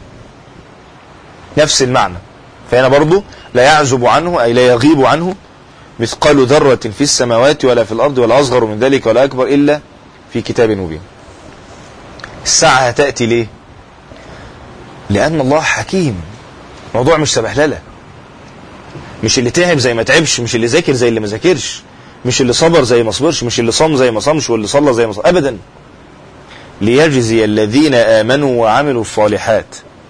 نفس المعنى فهنا برضو لا يعزب عنه أي لا يغيب عنه مثقال ذرة في السماوات ولا في الأرض ولا أصغر من ذلك ولا أكبر إلا في كتاب مبين الساعة هتأتي ليه لأن الله حكيم موضوع مش سبهللة مش اللي تعب زي ما تعبش مش اللي ذاكر زي اللي ما ذاكرش مش اللي صبر زي ما صبرش مش اللي صام زي ما صامش واللي صلى زي ما صلى أبدا ليجزي الذين آمنوا وعملوا الصالحات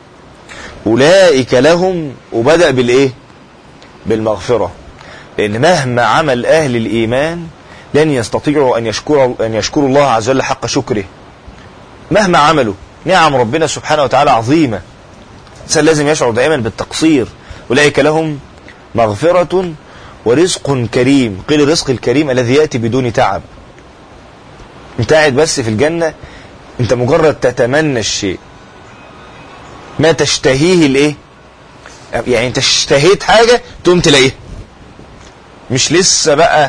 أولئك لهم وبدأ بالإيه بالمغفرة لأن مهما عمل أهل الإيمان لن يستطيعوا أن يشكروا, أن يشكروا الله عز وجل حق شكره مهما عملوا نعم ربنا سبحانه وتعالى عظيمة الإنسان لازم يشعر دائما بالتقصير أولئك لهم مغفرة ورزق كريم قيل الرزق الكريم الذي يأتي بدون تعب انت قاعد بس في الجنة انت مجرد تتمنى الشيء ما تشتهيه الايه يعني انت اشتهيت حاجة تقوم تلاقيها مش لسه بقى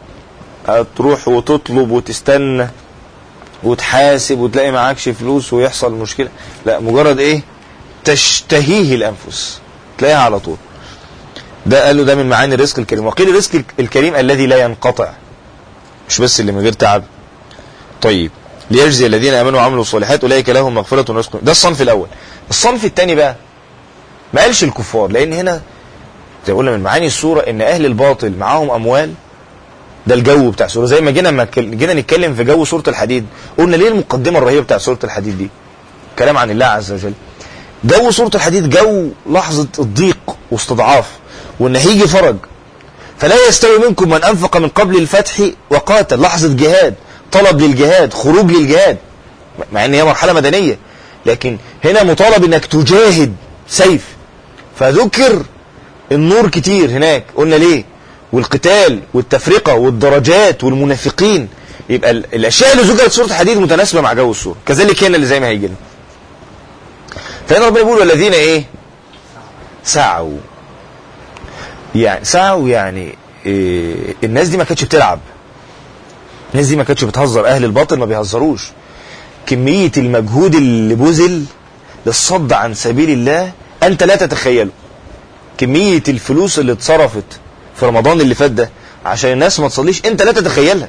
تروح وتطلب وتستنى وتحاسب وتلاقي معكش فلوس ويحصل مشكلة لا مجرد ايه تشتهيه الانفس تلاقيها على طول ده قالوا ده من معاني الرزق الكريم وقيل الرزق الكريم الذي لا ينقطع مش بس اللي من غير تعب طيب ليجزي الذين امنوا وعملوا الصالحات اولئك لهم مغفره ورزق ده الصنف الاول الصنف الثاني بقى ما قالش الكفار لان هنا زي ما قلنا من معاني السوره ان اهل الباطل معاهم اموال ده الجو بتاع السوره زي ما جينا ما جينا نتكلم في جو سوره الحديد قلنا ليه المقدمه الرهيبه بتاع سوره الحديد دي كلام عن الله عز وجل جو سوره الحديد جو لحظه الضيق واستضعاف وان هيجي فرج فلا يستوي منكم من انفق من قبل الفتح وقاتل لحظه جهاد طلب للجهاد خروج للجهاد مع ان هي مرحله مدنيه لكن هنا مطالب انك تجاهد سيف فذكر النور كتير هناك قلنا ليه والقتال والتفرقه والدرجات والمنافقين يبقى ال- الاشياء اللي ذكرت في سوره الحديد متناسبه مع جو السوره كذلك هنا اللي زي ما هيجي لنا فهنا ربنا بيقول والذين ايه سعوا يعني سعوا يعني إيه الناس دي ما كانتش بتلعب الناس دي ما كانتش بتهزر اهل الباطل ما بيهزروش كمية المجهود اللي بذل للصد عن سبيل الله انت لا تتخيله كمية الفلوس اللي اتصرفت في رمضان اللي فات ده عشان الناس ما تصليش انت لا تتخيلها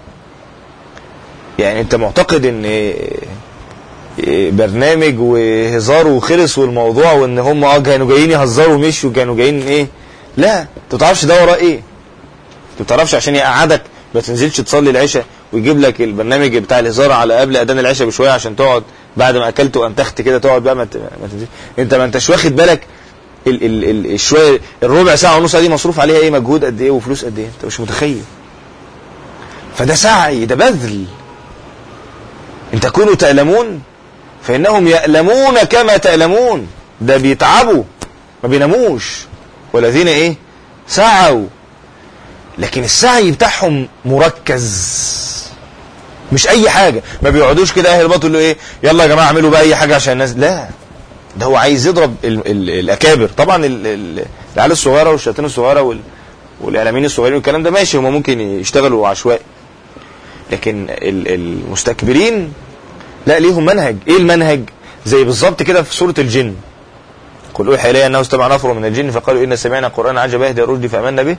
يعني انت معتقد ان إيه برنامج وهزار وخلص والموضوع وان هم اه كانوا جايين يهزروا ومشوا كانوا جايين ايه لا انت ما تعرفش ده وراه ايه انت ما تعرفش عشان يقعدك ما تنزلش تصلي العشاء ويجيب لك البرنامج بتاع الهزار على قبل اذان العشاء بشويه عشان تقعد بعد ما اكلت وانتخت كده تقعد بقى ما ت- ما تنزل انت ما انتش واخد بالك ال ال ال الشويه الربع ساعه ونص دي مصروف عليها ايه مجهود قد ايه وفلوس قد ايه انت مش متخيل فده سعي ده بذل ان تكونوا تألمون فإنهم يألمون كما تألمون ده بيتعبوا ما بيناموش والذين ايه سعوا لكن السعي بتاعهم مركز مش اي حاجة ما بيقعدوش كده اهل الباطل يقولوا ايه يلا يا جماعة اعملوا بقى اي حاجة عشان الناس لا ده هو عايز يضرب ال ال الاكابر طبعا ال- ال- العيال الصغيرة والشياطين الصغيرة وال والاعلاميين الصغيرين والكلام ده ماشي هم ممكن يشتغلوا عشوائي لكن ال- المستكبرين لا ليهم منهج ايه المنهج زي بالظبط كده في سورة الجن قل اوحي الي انه استمع نفر من الجن فقالوا ان سمعنا قرانا عجبا يهدي الرشد فامنا به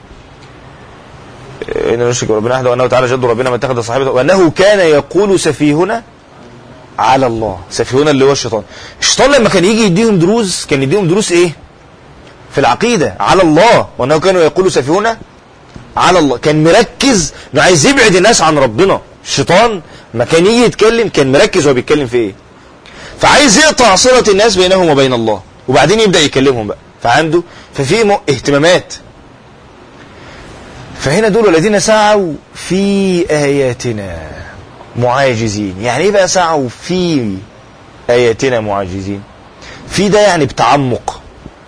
ان نشرك بربنا احد وانه تعالى جد ربنا ما اتخذ صاحبه وانه كان يقول سفيهنا على الله سفيهنا اللي هو الشيطان الشيطان لما كان يجي يديهم دروس كان يديهم دروس ايه في العقيده على الله وانه كانوا يقولوا سفيهنا على الله كان مركز انه عايز يبعد الناس عن ربنا الشيطان ما كان يجي يتكلم كان مركز هو بيتكلم في ايه فعايز يقطع صلة الناس بينهم وبين الله وبعدين يبدأ يكلمهم بقى فعنده ففي م- اهتمامات فهنا دول الذين سعوا في آياتنا معاجزين يعني ايه بقى سعوا في آياتنا معاجزين في ده يعني بتعمق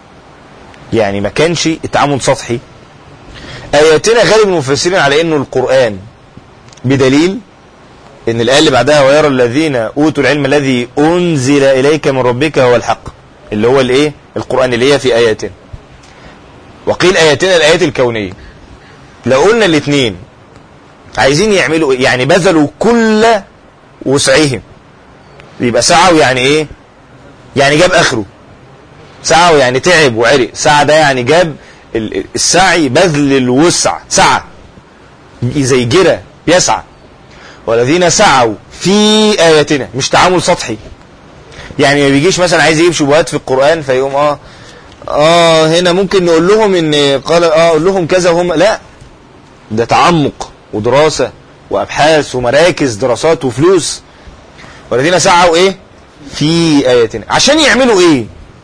يعني ما كانش التعامل سطحي آياتنا غالب المفسرين على انه القرآن بدليل ان الآية اللي بعدها ويرى الذين أوتوا العلم الذي أنزل إليك من ربك هو الحق اللي هو الايه القرآن اللي هي في آياتنا وقيل آياتنا الآيات الكونية لو قلنا الاثنين عايزين يعملوا إيه؟ يعني بذلوا كل وسعهم يبقى سعوا يعني ايه يعني جاب اخره سعوا يعني تعب وعرق سعى ده يعني جاب ال- السعي بذل الوسع سعى زي جرى يسعى والذين سعوا في آياتنا مش تعامل سطحي يعني ما بيجيش مثلا عايز يجيب شبهات في القرآن فيقوم اه اه هنا ممكن نقول لهم ان قال اه اقول لهم كذا وهم لا ده تعمق ودراسة وابحاث ومراكز دراسات وفلوس والذين سعوا ايه في آياتنا عشان يعملوا ايه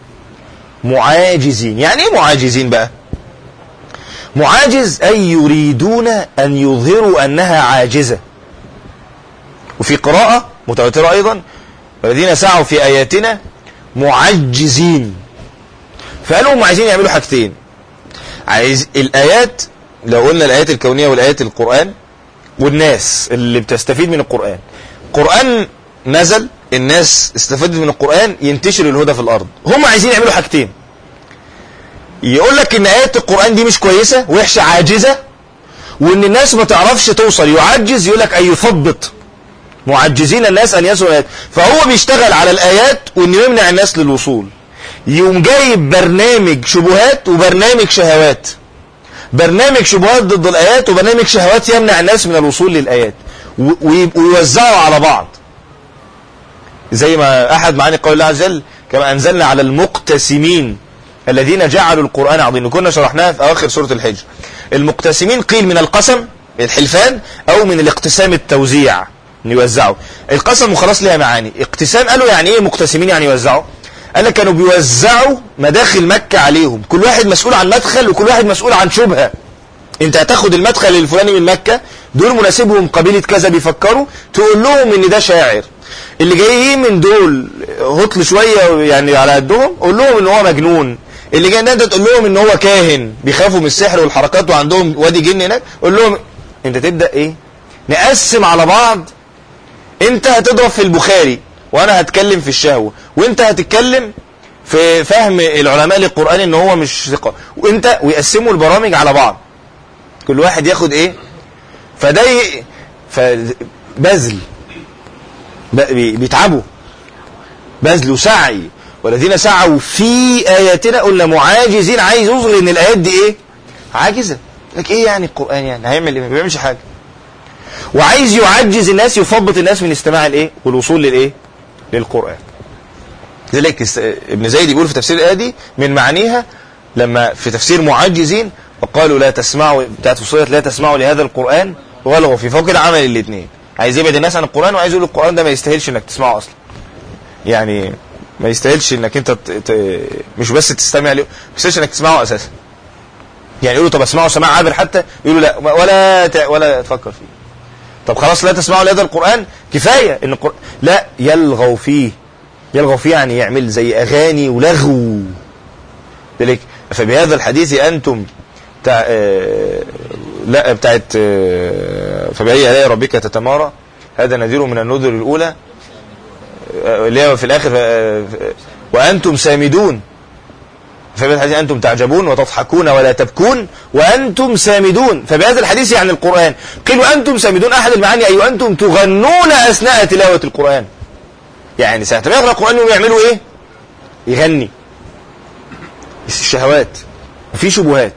معاجزين يعني ايه معاجزين بقى معاجز أي يريدون أن يظهروا أنها عاجزة وفي قراءة متواترة أيضا والذين سعوا في آياتنا معجزين فقالوا هم عايزين يعملوا حاجتين عايز الآيات لو قلنا الآيات الكونية والآيات القرآن والناس اللي بتستفيد من القرآن قرآن نزل الناس استفادت من القرآن ينتشر الهدى في الأرض هم عايزين يعملوا حاجتين يقول لك ان ايات القرآن دي مش كويسة وحشة عاجزة وان الناس ما تعرفش توصل يعجز يقول لك اي يثبط معجزين الناس ان يصلوا الايات فهو بيشتغل على الايات وانه يمنع الناس للوصول يقوم جايب برنامج شبهات وبرنامج شهوات برنامج شبهات ضد الايات وبرنامج شهوات يمنع الناس من الوصول للايات و- ويبقوا يوزعوا على بعض زي ما احد معاني قول الله عز وجل كما انزلنا على المقتسمين الذين جعلوا القرآن عظيم كنا شرحناها في أواخر سورة الحجر المقتسمين قيل من القسم الحلفان أو من الاقتسام التوزيع إن يوزعوا القسم وخلاص ليها معاني اقتسام قالوا يعني ايه مقتسمين يعني يوزعوا قال لك كانوا بيوزعوا مداخل مكة عليهم كل واحد مسؤول عن مدخل وكل واحد مسؤول عن شبهة انت هتاخد المدخل الفلاني من مكة دول مناسبهم قبيلة كذا بيفكروا تقول لهم ان ده شاعر اللي جايين من دول هطل شوية يعني على قدهم قول لهم ان هو مجنون اللي جاي ده تقول لهم ان هو كاهن بيخافوا من السحر والحركات وعندهم وادي جن هناك قول لهم انت تبدأ ايه نقسم على بعض انت هتضرب في البخاري وانا هتكلم في الشهوة وانت هتتكلم في فهم العلماء للقرآن ان هو مش ثقة وانت ويقسموا البرامج على بعض كل واحد ياخد ايه فده ي... فبذل ب- بي- بيتعبوا بذل وسعي والذين سعوا في آياتنا قلنا معاجزين عايز يظهر ان الآيات دي ايه عاجزة لك ايه يعني القرآن يعني هيعمل ايه ما بيعملش حاجة وعايز يعجز الناس يثبط الناس من استماع الايه والوصول للايه للقرآن لذلك است- ابن زيد بيقول في تفسير الآية دي من معانيها لما في تفسير معجزين وقالوا لا تسمعوا بتاعت فصولة لا تسمعوا لهذا القرآن ولغوا في فوق عمل الاثنين عايز يبعد الناس عن القرآن وعايز يقول القرآن ده ما يستاهلش انك تسمعه اصلا يعني ما يستاهلش انك انت ت... ت... مش بس تستمع له ما يستاهلش انك تسمعه اساسا يعني يقولوا طب اسمعه سماع عابر حتى يقولوا لا ولا ت... ولا تفكر فيه طب خلاص لا تسمعوا لهذا القرآن كفاية ان القرآن لا يلغوا فيه يلغوا فيه يعني يعمل زي اغاني ولغو ذلك فبهذا الحديث انتم بتاع آه، لا بتاعت آه، فبأي آلاء ربك تتمارى هذا نذير من النذر الأولى آه، اللي هي في الآخر آه، وأنتم سامدون فبهذا الحديث أنتم تعجبون وتضحكون ولا تبكون وأنتم سامدون فبهذا الحديث عن القرآن قيل وأنتم سامدون أحد المعاني أي وأنتم تغنون أثناء تلاوة القرآن يعني ساعة ما يقرأ القرآن يقوم يعملوا إيه يغني الشهوات وفي شبهات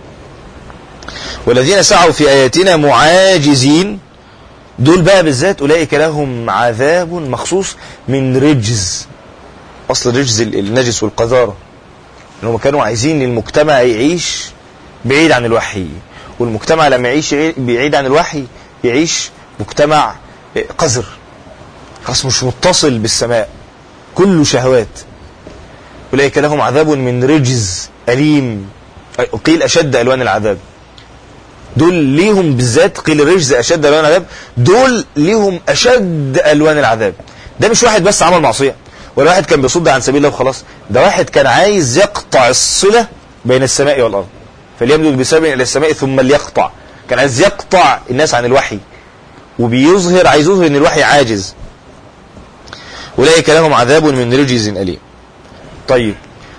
والذين سعوا في آياتنا معاجزين دول بقى بالذات أولئك لهم عذاب مخصوص من رجز أصل رجز ال- النجس والقذارة إنهم كانوا عايزين المجتمع يعيش بعيد عن الوحي والمجتمع لما يعيش عي- بعيد عن الوحي يعيش مجتمع قذر خلاص مش متصل بالسماء كله شهوات أولئك لهم عذاب من رجز أليم قيل أشد ألوان العذاب دول ليهم بالذات قيل الرجز أشد ألوان العذاب دول ليهم أشد ألوان العذاب ده مش واحد بس عمل معصية ولا واحد كان بيصد عن سبيل الله وخلاص ده واحد كان عايز يقطع الصلة بين السماء والأرض فليمدد بسبب إلى السماء ثم ليقطع كان عايز يقطع الناس عن الوحي وبيظهر عايز يظهر ان الوحي عاجز أولئك لهم عذاب من رجز أليم طيب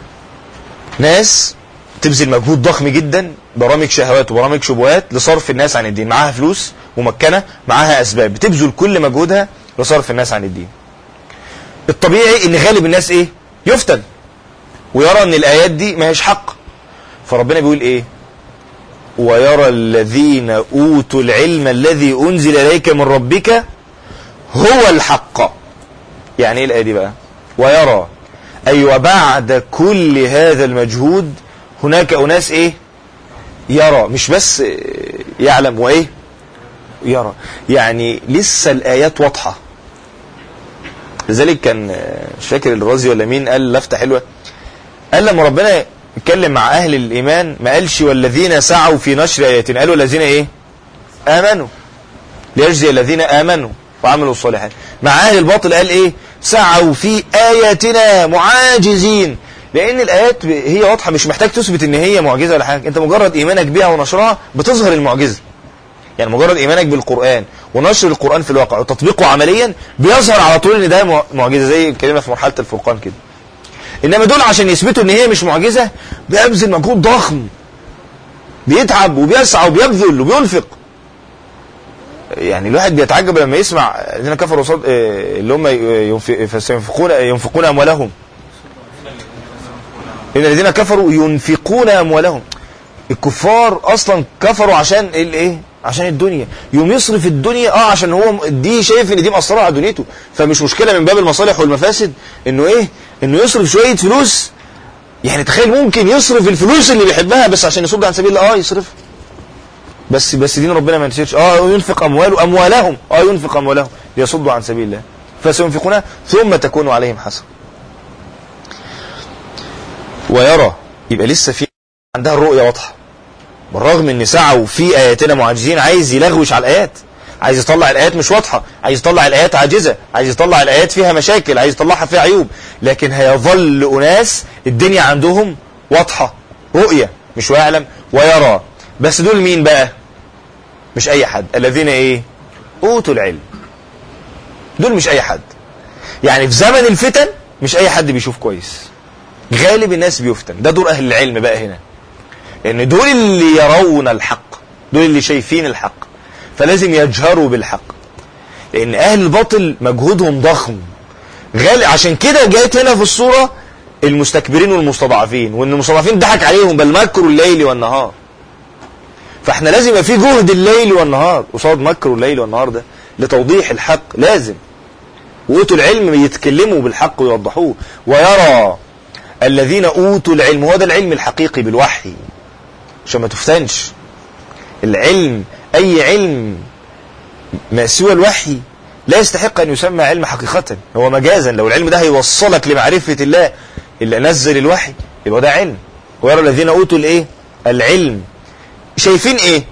ناس تبذل مجهود ضخم جدا برامج شهوات وبرامج شبهات لصرف الناس عن الدين معاها فلوس ممكنة معاها أسباب بتبذل كل مجهودها لصرف الناس عن الدين الطبيعي ان غالب الناس ايه يفتن ويرى ان الايات دي ما هيش حق فربنا بيقول ايه ويرى الذين اوتوا العلم الذي انزل اليك من ربك هو الحق يعني ايه الايه دي بقى ويرى اي وبعد كل هذا المجهود هناك اناس ايه يرى مش بس يعلم وايه يرى يعني لسه الايات واضحه لذلك كان مش فاكر الرازي ولا مين قال لفته حلوه قال لما ربنا اتكلم مع اهل الايمان ما قالش والذين سعوا في نشر اياتنا قالوا الذين ايه امنوا ليجزي الذين امنوا وعملوا الصالحات مع اهل الباطل قال ايه سعوا في اياتنا معاجزين لان الايات هي واضحه مش محتاج تثبت ان هي معجزه ولا حاجه انت مجرد ايمانك بيها ونشرها بتظهر المعجزه يعني مجرد ايمانك بالقران ونشر القران في الواقع وتطبيقه عمليا بيظهر على طول ان ده معجزه زي كلمه في مرحله الفرقان كده انما دول عشان يثبتوا ان هي مش معجزه بيبذل مجهود ضخم بيتعب وبيسعى وبيبذل وبينفق يعني الواحد بيتعجب لما يسمع الذين كفروا صد... اللي هم ينفقون ينفقون اموالهم ان الذين كفروا ينفقون اموالهم الكفار اصلا كفروا عشان الايه عشان الدنيا يوم يصرف الدنيا اه عشان هو دي شايف ان دي مأثره على دنيته فمش مشكله من باب المصالح والمفاسد انه ايه انه يصرف شويه فلوس يعني تخيل ممكن يصرف الفلوس اللي بيحبها بس عشان يصد عن سبيل الله اه يصرف بس بس دين ربنا ما ينتشرش اه ينفق امواله اموالهم اه ينفق اموالهم ليصدوا عن سبيل الله فسينفقونها ثم تكون عليهم حسن ويرى يبقى لسه في عندها الرؤيه واضحه بالرغم ان سعوا في اياتنا معجزين عايز يلغوش على الايات عايز يطلع الايات مش واضحه عايز يطلع الايات عاجزه عايز يطلع الايات فيها مشاكل عايز يطلعها فيها عيوب لكن هيظل اناس الدنيا عندهم واضحه رؤيه مش ويعلم ويرى بس دول مين بقى مش اي حد الذين ايه اوتوا العلم دول مش اي حد يعني في زمن الفتن مش اي حد بيشوف كويس غالب الناس بيفتن ده دور اهل العلم بقى هنا لان دول اللي يرون الحق دول اللي شايفين الحق فلازم يجهروا بالحق لان اهل الباطل مجهودهم ضخم غالي عشان كده جاءت هنا في الصورة المستكبرين والمستضعفين وان المستضعفين ضحك عليهم بل مكروا الليل والنهار فاحنا لازم يبقى في جهد الليل والنهار قصاد مكر الليل والنهار ده لتوضيح الحق لازم وأوتوا العلم يتكلموا بالحق ويوضحوه ويرى الذين أوتوا العلم هو ده العلم الحقيقي بالوحي عشان ما تفتنش العلم أي علم ما سوى الوحي لا يستحق أن يسمى علم حقيقة هو مجازا لو العلم ده هيوصلك لمعرفة الله اللي نزل الوحي يبقى ده علم ويرى الذين أوتوا الإيه العلم شايفين إيه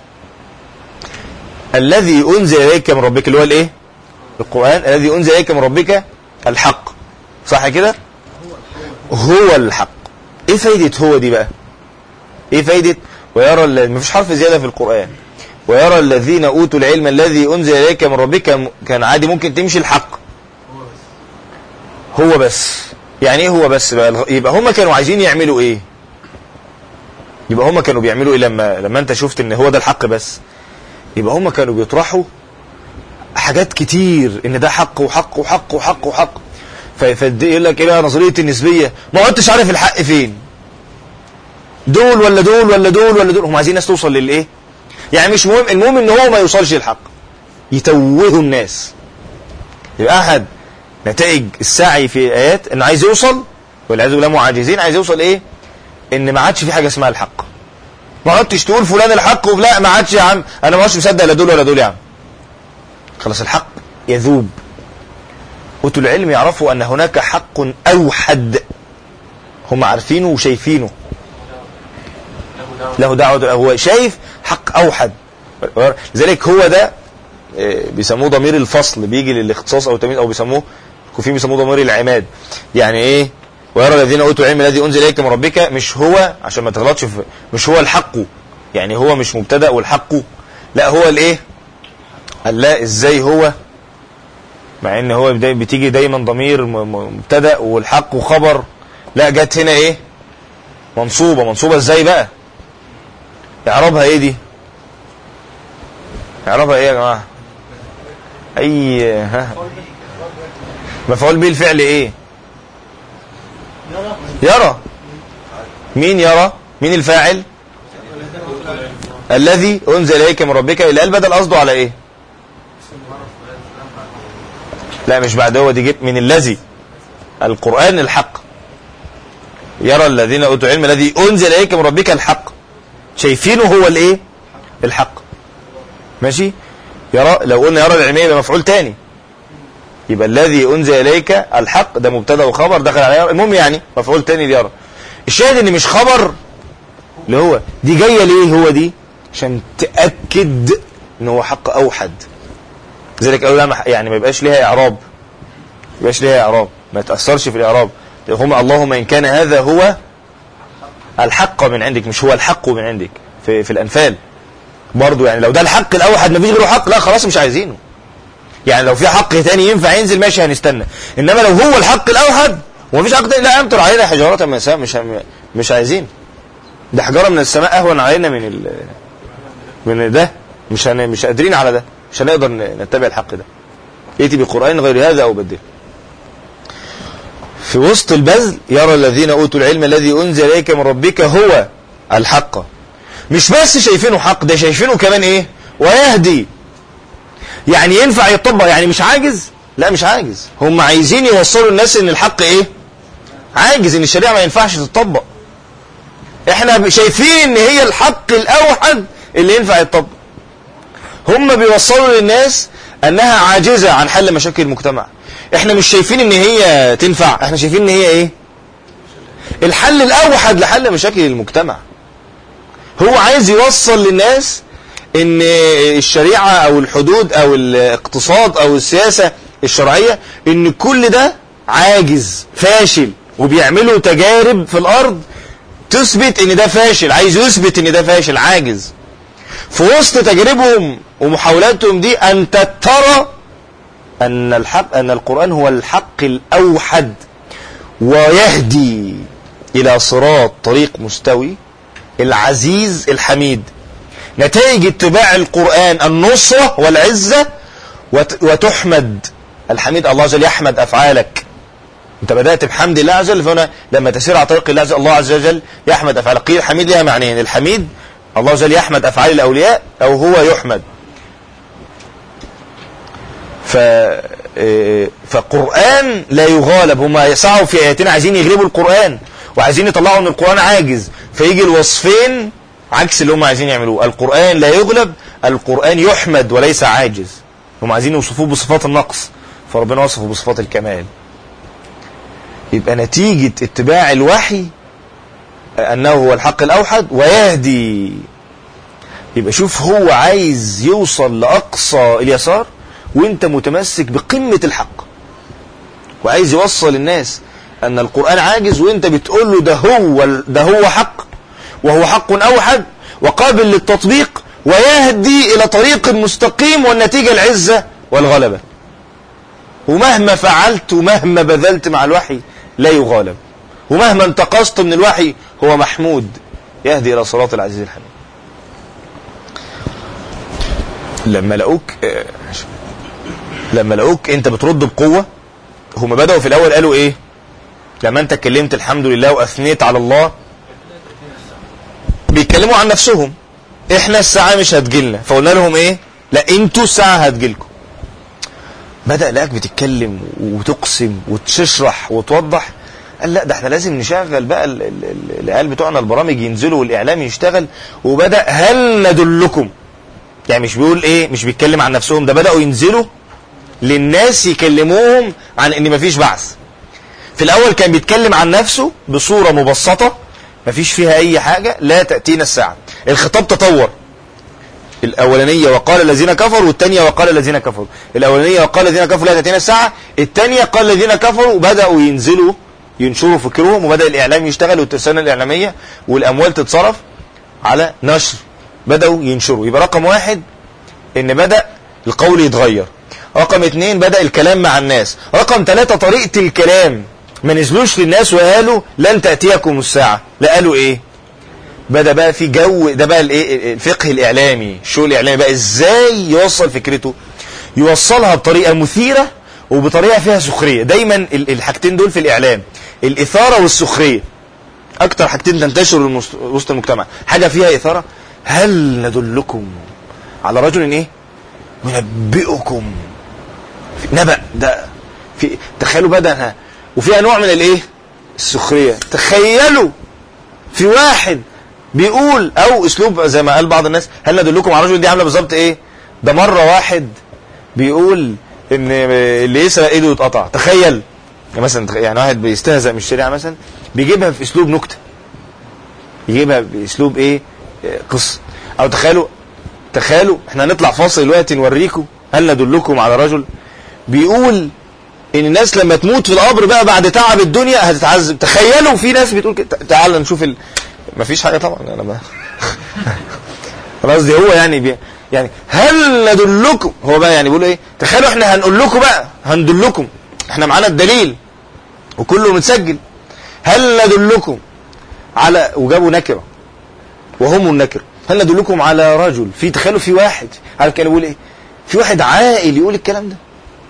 الذي أنزل إليك من ربك اللي هو الإيه القرآن الذي أنزل إليك من ربك الحق صح كده هو الحق إيه فايدة هو دي بقى إيه فايدة ويرى ما فيش حرف زيادة في القرآن ويرى الذين أوتوا العلم الذي أنزل إليك من ربك كان عادي ممكن تمشي الحق هو بس يعني ايه هو بس بقى يبقى هم كانوا عايزين يعملوا ايه يبقى هم كانوا بيعملوا ايه لما لما انت شفت ان هو ده الحق بس يبقى هم كانوا بيطرحوا حاجات كتير ان ده حق وحق وحق وحق وحق فيقول لك ايه بقى نظريه النسبيه ما عدتش عارف الحق فين دول ولا دول ولا دول ولا دول هم عايزين الناس توصل للايه يعني مش مهم المهم ان هو ما يوصلش للحق يتوهوا الناس يبقى احد نتائج السعي في ايات انه عايز يوصل والعياذ بالله معاجزين عايز يوصل ايه ان ما عادش في حاجه اسمها الحق ما عدتش تقول فلان الحق ولا ما عادش يا عم انا ما عادش مصدق لا دول ولا دول يا عم خلاص الحق يذوب أوتوا العلم يعرفوا أن هناك حق أوحد هم عارفينه وشايفينه له دعوة هو شايف حق أوحد لذلك هو ده بيسموه ضمير الفصل بيجي للاختصاص أو التمييز أو بيسموه كوفيين بيسموه ضمير العماد يعني إيه ويرى الذين أوتوا العلم الذي أنزل إليك من ربك مش هو عشان ما تغلطش في مش هو الحق يعني هو مش مبتدأ والحق لا هو الإيه قال لا ازاي هو مع ان هو بتيجي دايما ضمير مبتدا والحق وخبر لا جت هنا ايه منصوبه منصوبه ازاي بقى اعرابها ايه دي اعرابها ايه يا جماعه اي ها مفعول به الفعل ايه يرى مين يرى مين الفاعل الذي انزل اليك من ربك الى البدل قصده على ايه لا مش بعد هو دي جت من الذي القرآن الحق يرى الذين أوتوا العلم الذي أنزل إليك من ربك الحق شايفينه هو الإيه الحق ماشي يرى لو قلنا يرى العلمية يبقى مفعول تاني يبقى الذي أنزل إليك الحق ده مبتدا وخبر دخل عليه المهم يعني مفعول تاني ليرى الشاهد ان مش خبر اللي هو دي جايه ليه هو دي عشان تاكد ان هو حق اوحد لذلك قالوا لا يعني ما يبقاش ليها اعراب ما يبقاش ليها اعراب ما تاثرش في الاعراب هم اللهم ان كان هذا هو الحق من عندك مش هو الحق من عندك في في الانفال برضه يعني لو ده الحق الاوحد ما فيش غيره حق لا خلاص مش عايزينه يعني لو في حق تاني ينفع ينزل ماشي هنستنى انما لو هو الحق الاوحد ومفيش حق تاني لا امطر علينا حجارات من السماء مش مش عايزين ده حجاره من السماء اهون علينا من ال من ده مش هن... مش قادرين على ده مش هنقدر نتبع الحق ده ائتي بقرآن غير هذا أو بدله في وسط البذل يرى الذين أوتوا العلم الذي أنزل إليك من ربك هو الحق مش بس شايفينه حق ده شايفينه كمان إيه ويهدي يعني ينفع يطبق يعني مش عاجز لا مش عاجز هم عايزين يوصلوا الناس ان الحق ايه عاجز ان الشريعه ما ينفعش تطبق احنا شايفين ان هي الحق الاوحد اللي ينفع يطبق هم بيوصلوا للناس انها عاجزة عن حل مشاكل المجتمع احنا مش شايفين ان هي تنفع احنا شايفين ان هي ايه الحل الاوحد لحل مشاكل المجتمع هو عايز يوصل للناس ان الشريعة او الحدود او الاقتصاد او السياسة الشرعية ان كل ده عاجز فاشل وبيعملوا تجارب في الارض تثبت ان ده فاشل عايز يثبت ان ده فاشل عاجز في وسط تجاربهم ومحاولاتهم دي انت ترى ان الحق ان القرآن هو الحق الاوحد ويهدي الى صراط طريق مستوي العزيز الحميد نتائج اتباع القرآن النصرة والعزة وتحمد الحميد الله عز وجل يحمد أفعالك انت بدأت بحمد الله عز وجل فهنا لما تسير على طريق الله عز, الله عز وجل يحمد أفعالك قيل الحميد لها معنيين الحميد الله عز وجل يحمد أفعال الأولياء أو هو يحمد ف فقرآن لا يغالب هم يسعوا في آياتنا عايزين يغلبوا القرآن وعايزين يطلعوا ان القرآن عاجز فيجي الوصفين عكس اللي هم عايزين يعملوه القرآن لا يغلب القرآن يحمد وليس عاجز هم عايزين يوصفوه بصفات النقص فربنا وصفه بصفات الكمال يبقى نتيجة اتباع الوحي أنه هو الحق الأوحد ويهدي يبقى شوف هو عايز يوصل لأقصى اليسار وانت متمسك بقمة الحق وعايز يوصل الناس أن القرآن عاجز وانت بتقول له ده هو ده هو حق وهو حق أوحد وقابل للتطبيق ويهدي إلى طريق مستقيم والنتيجة العزة والغلبة ومهما فعلت ومهما بذلت مع الوحي لا يغالب ومهما انتقصت من الوحي هو محمود يهدي إلى صراط العزيز الحميد لما لقوك لما لقوك انت بترد بقوة هم بدأوا في الأول قالوا ايه لما انت اتكلمت الحمد لله واثنيت على الله بيتكلموا عن نفسهم احنا الساعة مش هتجيلنا فقلنا لهم ايه لا انتوا الساعة هتجيلكم بدأ لقاك بتتكلم وتقسم وتشرح وتوضح قال لا ده احنا لازم نشغل بقى العيال بتوعنا البرامج ينزلوا والاعلام يشتغل وبدأ هل ندلكم يعني مش بيقول ايه مش بيتكلم عن نفسهم ده بدأوا ينزلوا للناس يكلموهم عن ان مفيش بعث في الاول كان بيتكلم عن نفسه بصورة مبسطة مفيش فيها اي حاجة لا تأتينا الساعة الخطاب تطور الاولانية وقال الذين كفروا والثانية وقال الذين كفروا الاولانية وقال الذين كفروا لا تأتينا الساعة الثانية قال الذين كفروا بدأوا ينزلوا ينشروا فكرهم وبدأ الاعلام يشتغل والترسانة الاعلامية والاموال تتصرف على نشر بدأوا ينشروا يبقى رقم واحد ان بدأ القول يتغير رقم اثنين بدأ الكلام مع الناس رقم ثلاثة طريقة الكلام ما نزلوش للناس وقالوا لن تأتيكم الساعة لا قالوا ايه بدأ بقى في جو ده بقى الايه الفقه الاعلامي الشغل الاعلامي بقى ازاي يوصل فكرته يوصلها بطريقة مثيرة وبطريقة فيها سخرية دايما الحاجتين دول في الاعلام الاثارة والسخرية اكتر حاجتين تنتشر وسط المجتمع حاجة فيها اثارة هل ندلكم على رجل ايه ينبئكم نبأ ده في تخيلوا بدأ وفيها نوع من الايه السخرية تخيلوا في واحد بيقول او اسلوب زي ما قال بعض الناس هل ندلكم على رجل دي عامله بالظبط ايه ده مره واحد بيقول ان اللي يسرق ايده يتقطع تخيل يعني مثلا يعني واحد بيستهزأ من الشريعه مثلا بيجيبها في اسلوب نكته يجيبها باسلوب ايه قصه او تخيلوا تخيلوا احنا هنطلع فاصل دلوقتي نوريكم هل ندلكم على رجل بيقول ان الناس لما تموت في القبر بقى بعد تعب الدنيا هتتعذب تخيلوا في ناس بتقول كده تعال نشوف ال... مفيش حاجه طبعا انا ما انا قصدي هو يعني بي... يعني هل ندلكم هو بقى يعني بيقول ايه تخيلوا احنا هنقول لكم بقى هندلكم احنا معانا الدليل وكله متسجل هل ندلكم على وجابوا نكره وهم النكره هل ندلكم على رجل في تخيلوا في واحد عارف كان يقول ايه في واحد عاقل يقول الكلام ده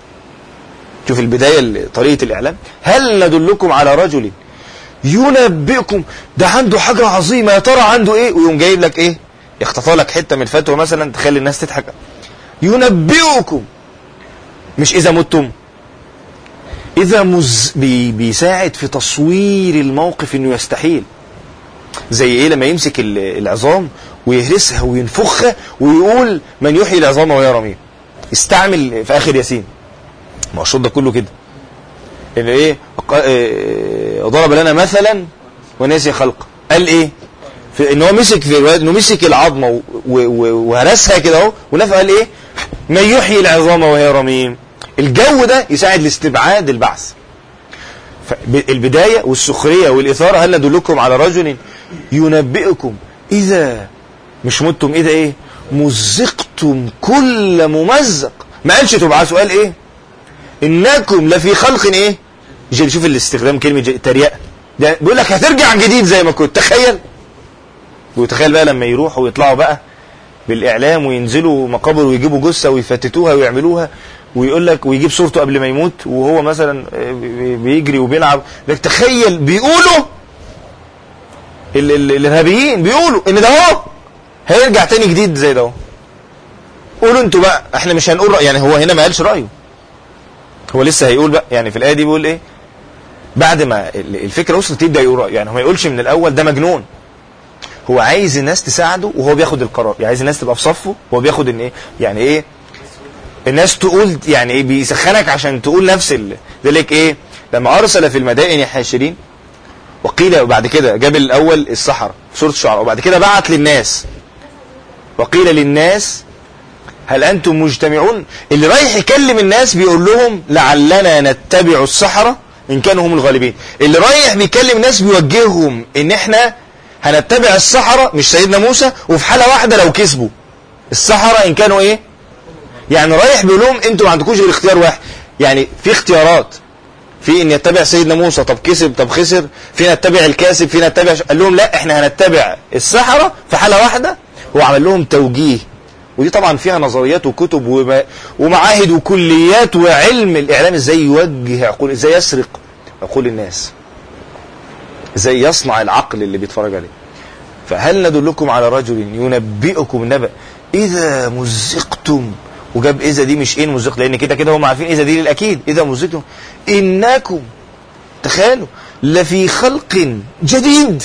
شوف البداية طريقة الإعلام هل ندلكم على رجل ينبئكم ده عنده حاجة عظيمة يا ترى عنده ايه ويقوم جايب لك ايه يخطف لك حتة من الفتوى مثلا تخلي الناس تضحك ينبئكم مش إذا متم إذا مز بي بيساعد في تصوير الموقف إنه يستحيل زي إيه لما يمسك العظام ويهرسها وينفخها ويقول من يحيي العظام وهي رميم استعمل في آخر ياسين ما هو الشوط ده كله كده ان ايه ضرب لنا مثلا ونسي خلق قال ايه في ان هو مسك في الواد انه مسك العظمه و- و- وهرسها كده اهو ونفى قال ايه من يحيي العظام وهي رميم الجو ده يساعد لاستبعاد البعث ف- البدايه والسخريه والاثاره هل ندلكم على رجل ينبئكم اذا مش متم اذا ايه مزقتم كل ممزق ما قالش تبعثوا قال ايه انكم لفي خلق ايه جديد شوف الاستخدام كلمه جديد. تريقه ده بيقول لك هترجع جديد زي ما كنت تخيل وتخيل بقى لما يروحوا ويطلعوا بقى بالاعلام وينزلوا مقابر ويجيبوا جثه ويفتتوها ويعملوها ويقول لك ويجيب صورته قبل ما يموت وهو مثلا بي- بيجري وبيلعب لك تخيل بيقولوا ال- ال- الارهابيين بيقولوا ان ده هو هيرجع تاني جديد زي ده هو قولوا انتوا بقى احنا مش هنقول رأي يعني هو هنا ما قالش رايه هو لسه هيقول بقى يعني في الايه دي بيقول ايه بعد ما ال- الفكره وصلت يبدا يقول رأيه يعني هو ما يقولش من الاول ده مجنون هو عايز الناس تساعده وهو بياخد القرار يعني عايز الناس تبقى في صفه وهو بياخد ان ايه يعني ايه الناس تقول يعني ايه بيسخنك عشان تقول نفس ال- ذلك ايه لما ارسل في المدائن حاشرين وقيل بعد كده جاب الاول السحرة في سوره الشعراء وبعد كده بعت للناس وقيل للناس هل انتم مجتمعون اللي رايح يكلم الناس بيقول لهم لعلنا نتبع السحرة ان كانوا هم الغالبين اللي رايح بيكلم الناس بيوجههم ان احنا هنتبع السحرة مش سيدنا موسى وفي حالة واحدة لو كسبوا السحرة ان كانوا ايه يعني رايح بيقول لهم انتوا ما عندكوش غير اختيار واحد يعني في اختيارات في ان يتبع سيدنا موسى طب كسب طب خسر في نتبع الكاسب في نتبع ش... قال لهم لا احنا هنتبع السحرة في حالة واحدة هو عمل لهم توجيه ودي طبعا فيها نظريات وكتب وما... ومعاهد وكليات وعلم الاعلام ازاي يوجه عقول ازاي يسرق عقول الناس ازاي يصنع العقل اللي بيتفرج عليه فهل ندلكم على رجل ينبئكم النبأ اذا مزقتم وجاب اذا دي مش ايه مزق لان كده كده هم عارفين اذا دي للاكيد اذا مزقتم انكم تخيلوا لفي خلق جديد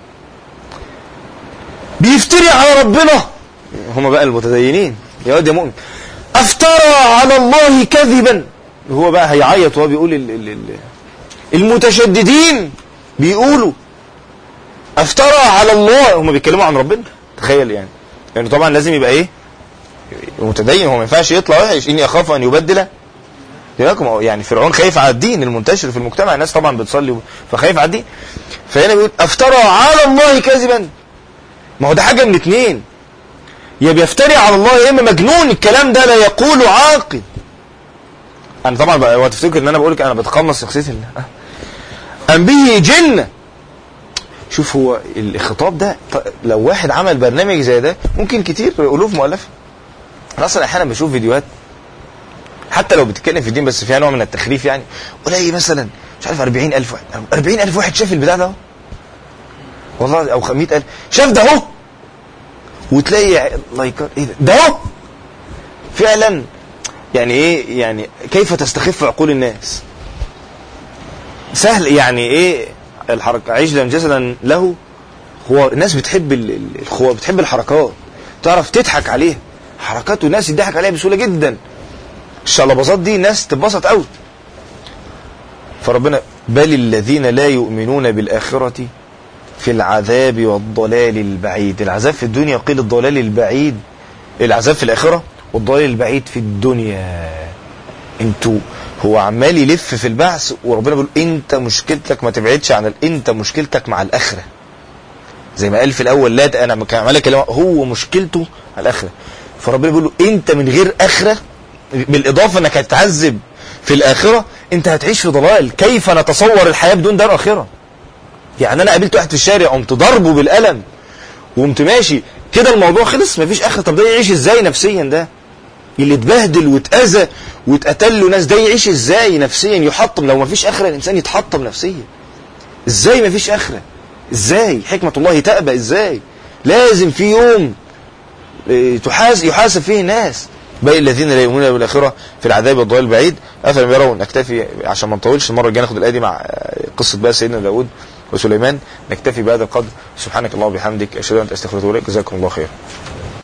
بيفتري على ربنا هم بقى المتدينين يا واد يا مؤمن افترى على الله كذبا هو بقى هيعيط وهو بيقول ال ال ال المتشددين بيقولوا افترى على الله هم بيتكلموا عن ربنا تخيل يعني يعني طبعا لازم يبقى ايه متدين هو ما ينفعش يطلع وحش اني اخاف ان يبدل دينكم يعني فرعون خايف على الدين المنتشر في المجتمع الناس طبعا بتصلي فخايف على الدين فهنا بيقول افترى على الله كذبا ما هو ده حاجه من اتنين يا بيفتري على الله يا اما مجنون الكلام ده لا يقول عاقل انا طبعا بقى هو تفتكر ان انا بقول لك انا بتقمص شخصيه الله ام به جنه شوف هو الخطاب ده ط- لو واحد عمل برنامج زي ده ممكن كتير الوف مؤلفه انا اصلا احيانا بشوف فيديوهات حتى لو بتتكلم في الدين بس فيها نوع من التخريف يعني الاقي مثلا مش عارف 40000 واحد 40000 واحد شاف البتاع ده اهو والله او 100000 شاف ده اهو وتلاقي لايكات ايه ده ده اهو فعلا يعني ايه يعني كيف تستخف عقول الناس سهل يعني ايه الحركه عجلا جسدا له هو الناس بتحب ال- ال- الخو بتحب الحركات تعرف تضحك عليها حركات والناس يضحك عليها بسهوله جدا الشلبازات دي الناس تتبسط قوي فربنا بل الذين لا يؤمنون بالآخرة في العذاب والضلال البعيد العذاب في الدنيا قيل الضلال البعيد العذاب في الآخرة والضلال البعيد في الدنيا انتوا هو عمال يلف في البعث وربنا بيقول انت مشكلتك ما تبعدش عن ال... انت مشكلتك مع الآخرة زي ما قال في الأول لا ت- انا كان عمال كلام هو مشكلته على الآخرة فربنا بيقول له انت من غير آخرة بالإضافة انك هتتعذب في الآخرة انت هتعيش في ضلال كيف نتصور الحياة بدون دار آخرة يعني انا قابلت واحد في الشارع قمت ضربه بالقلم وقمت ماشي كده الموضوع خلص مفيش اخر طب ده يعيش ازاي نفسيا ده اللي اتبهدل واتاذى واتقتل له ناس ده يعيش ازاي نفسيا يحطم لو مفيش اخره الانسان يتحطم نفسيا ازاي مفيش اخره ازاي حكمه الله تأبى ازاي لازم في يوم إيه، تحاسب يحاسب فيه الناس باقي الذين لا يؤمنون بالاخره في العذاب والضلال البعيد افلم يروا نكتفي عشان ما نطولش المره الجايه ناخد الايه دي مع آه، قصه بقى سيدنا داود وسليمان نكتفي بهذا القدر سبحانك اللهم وبحمدك اشهد ان لا اله الا انت استغفرك واتوب اليك جزاكم الله خير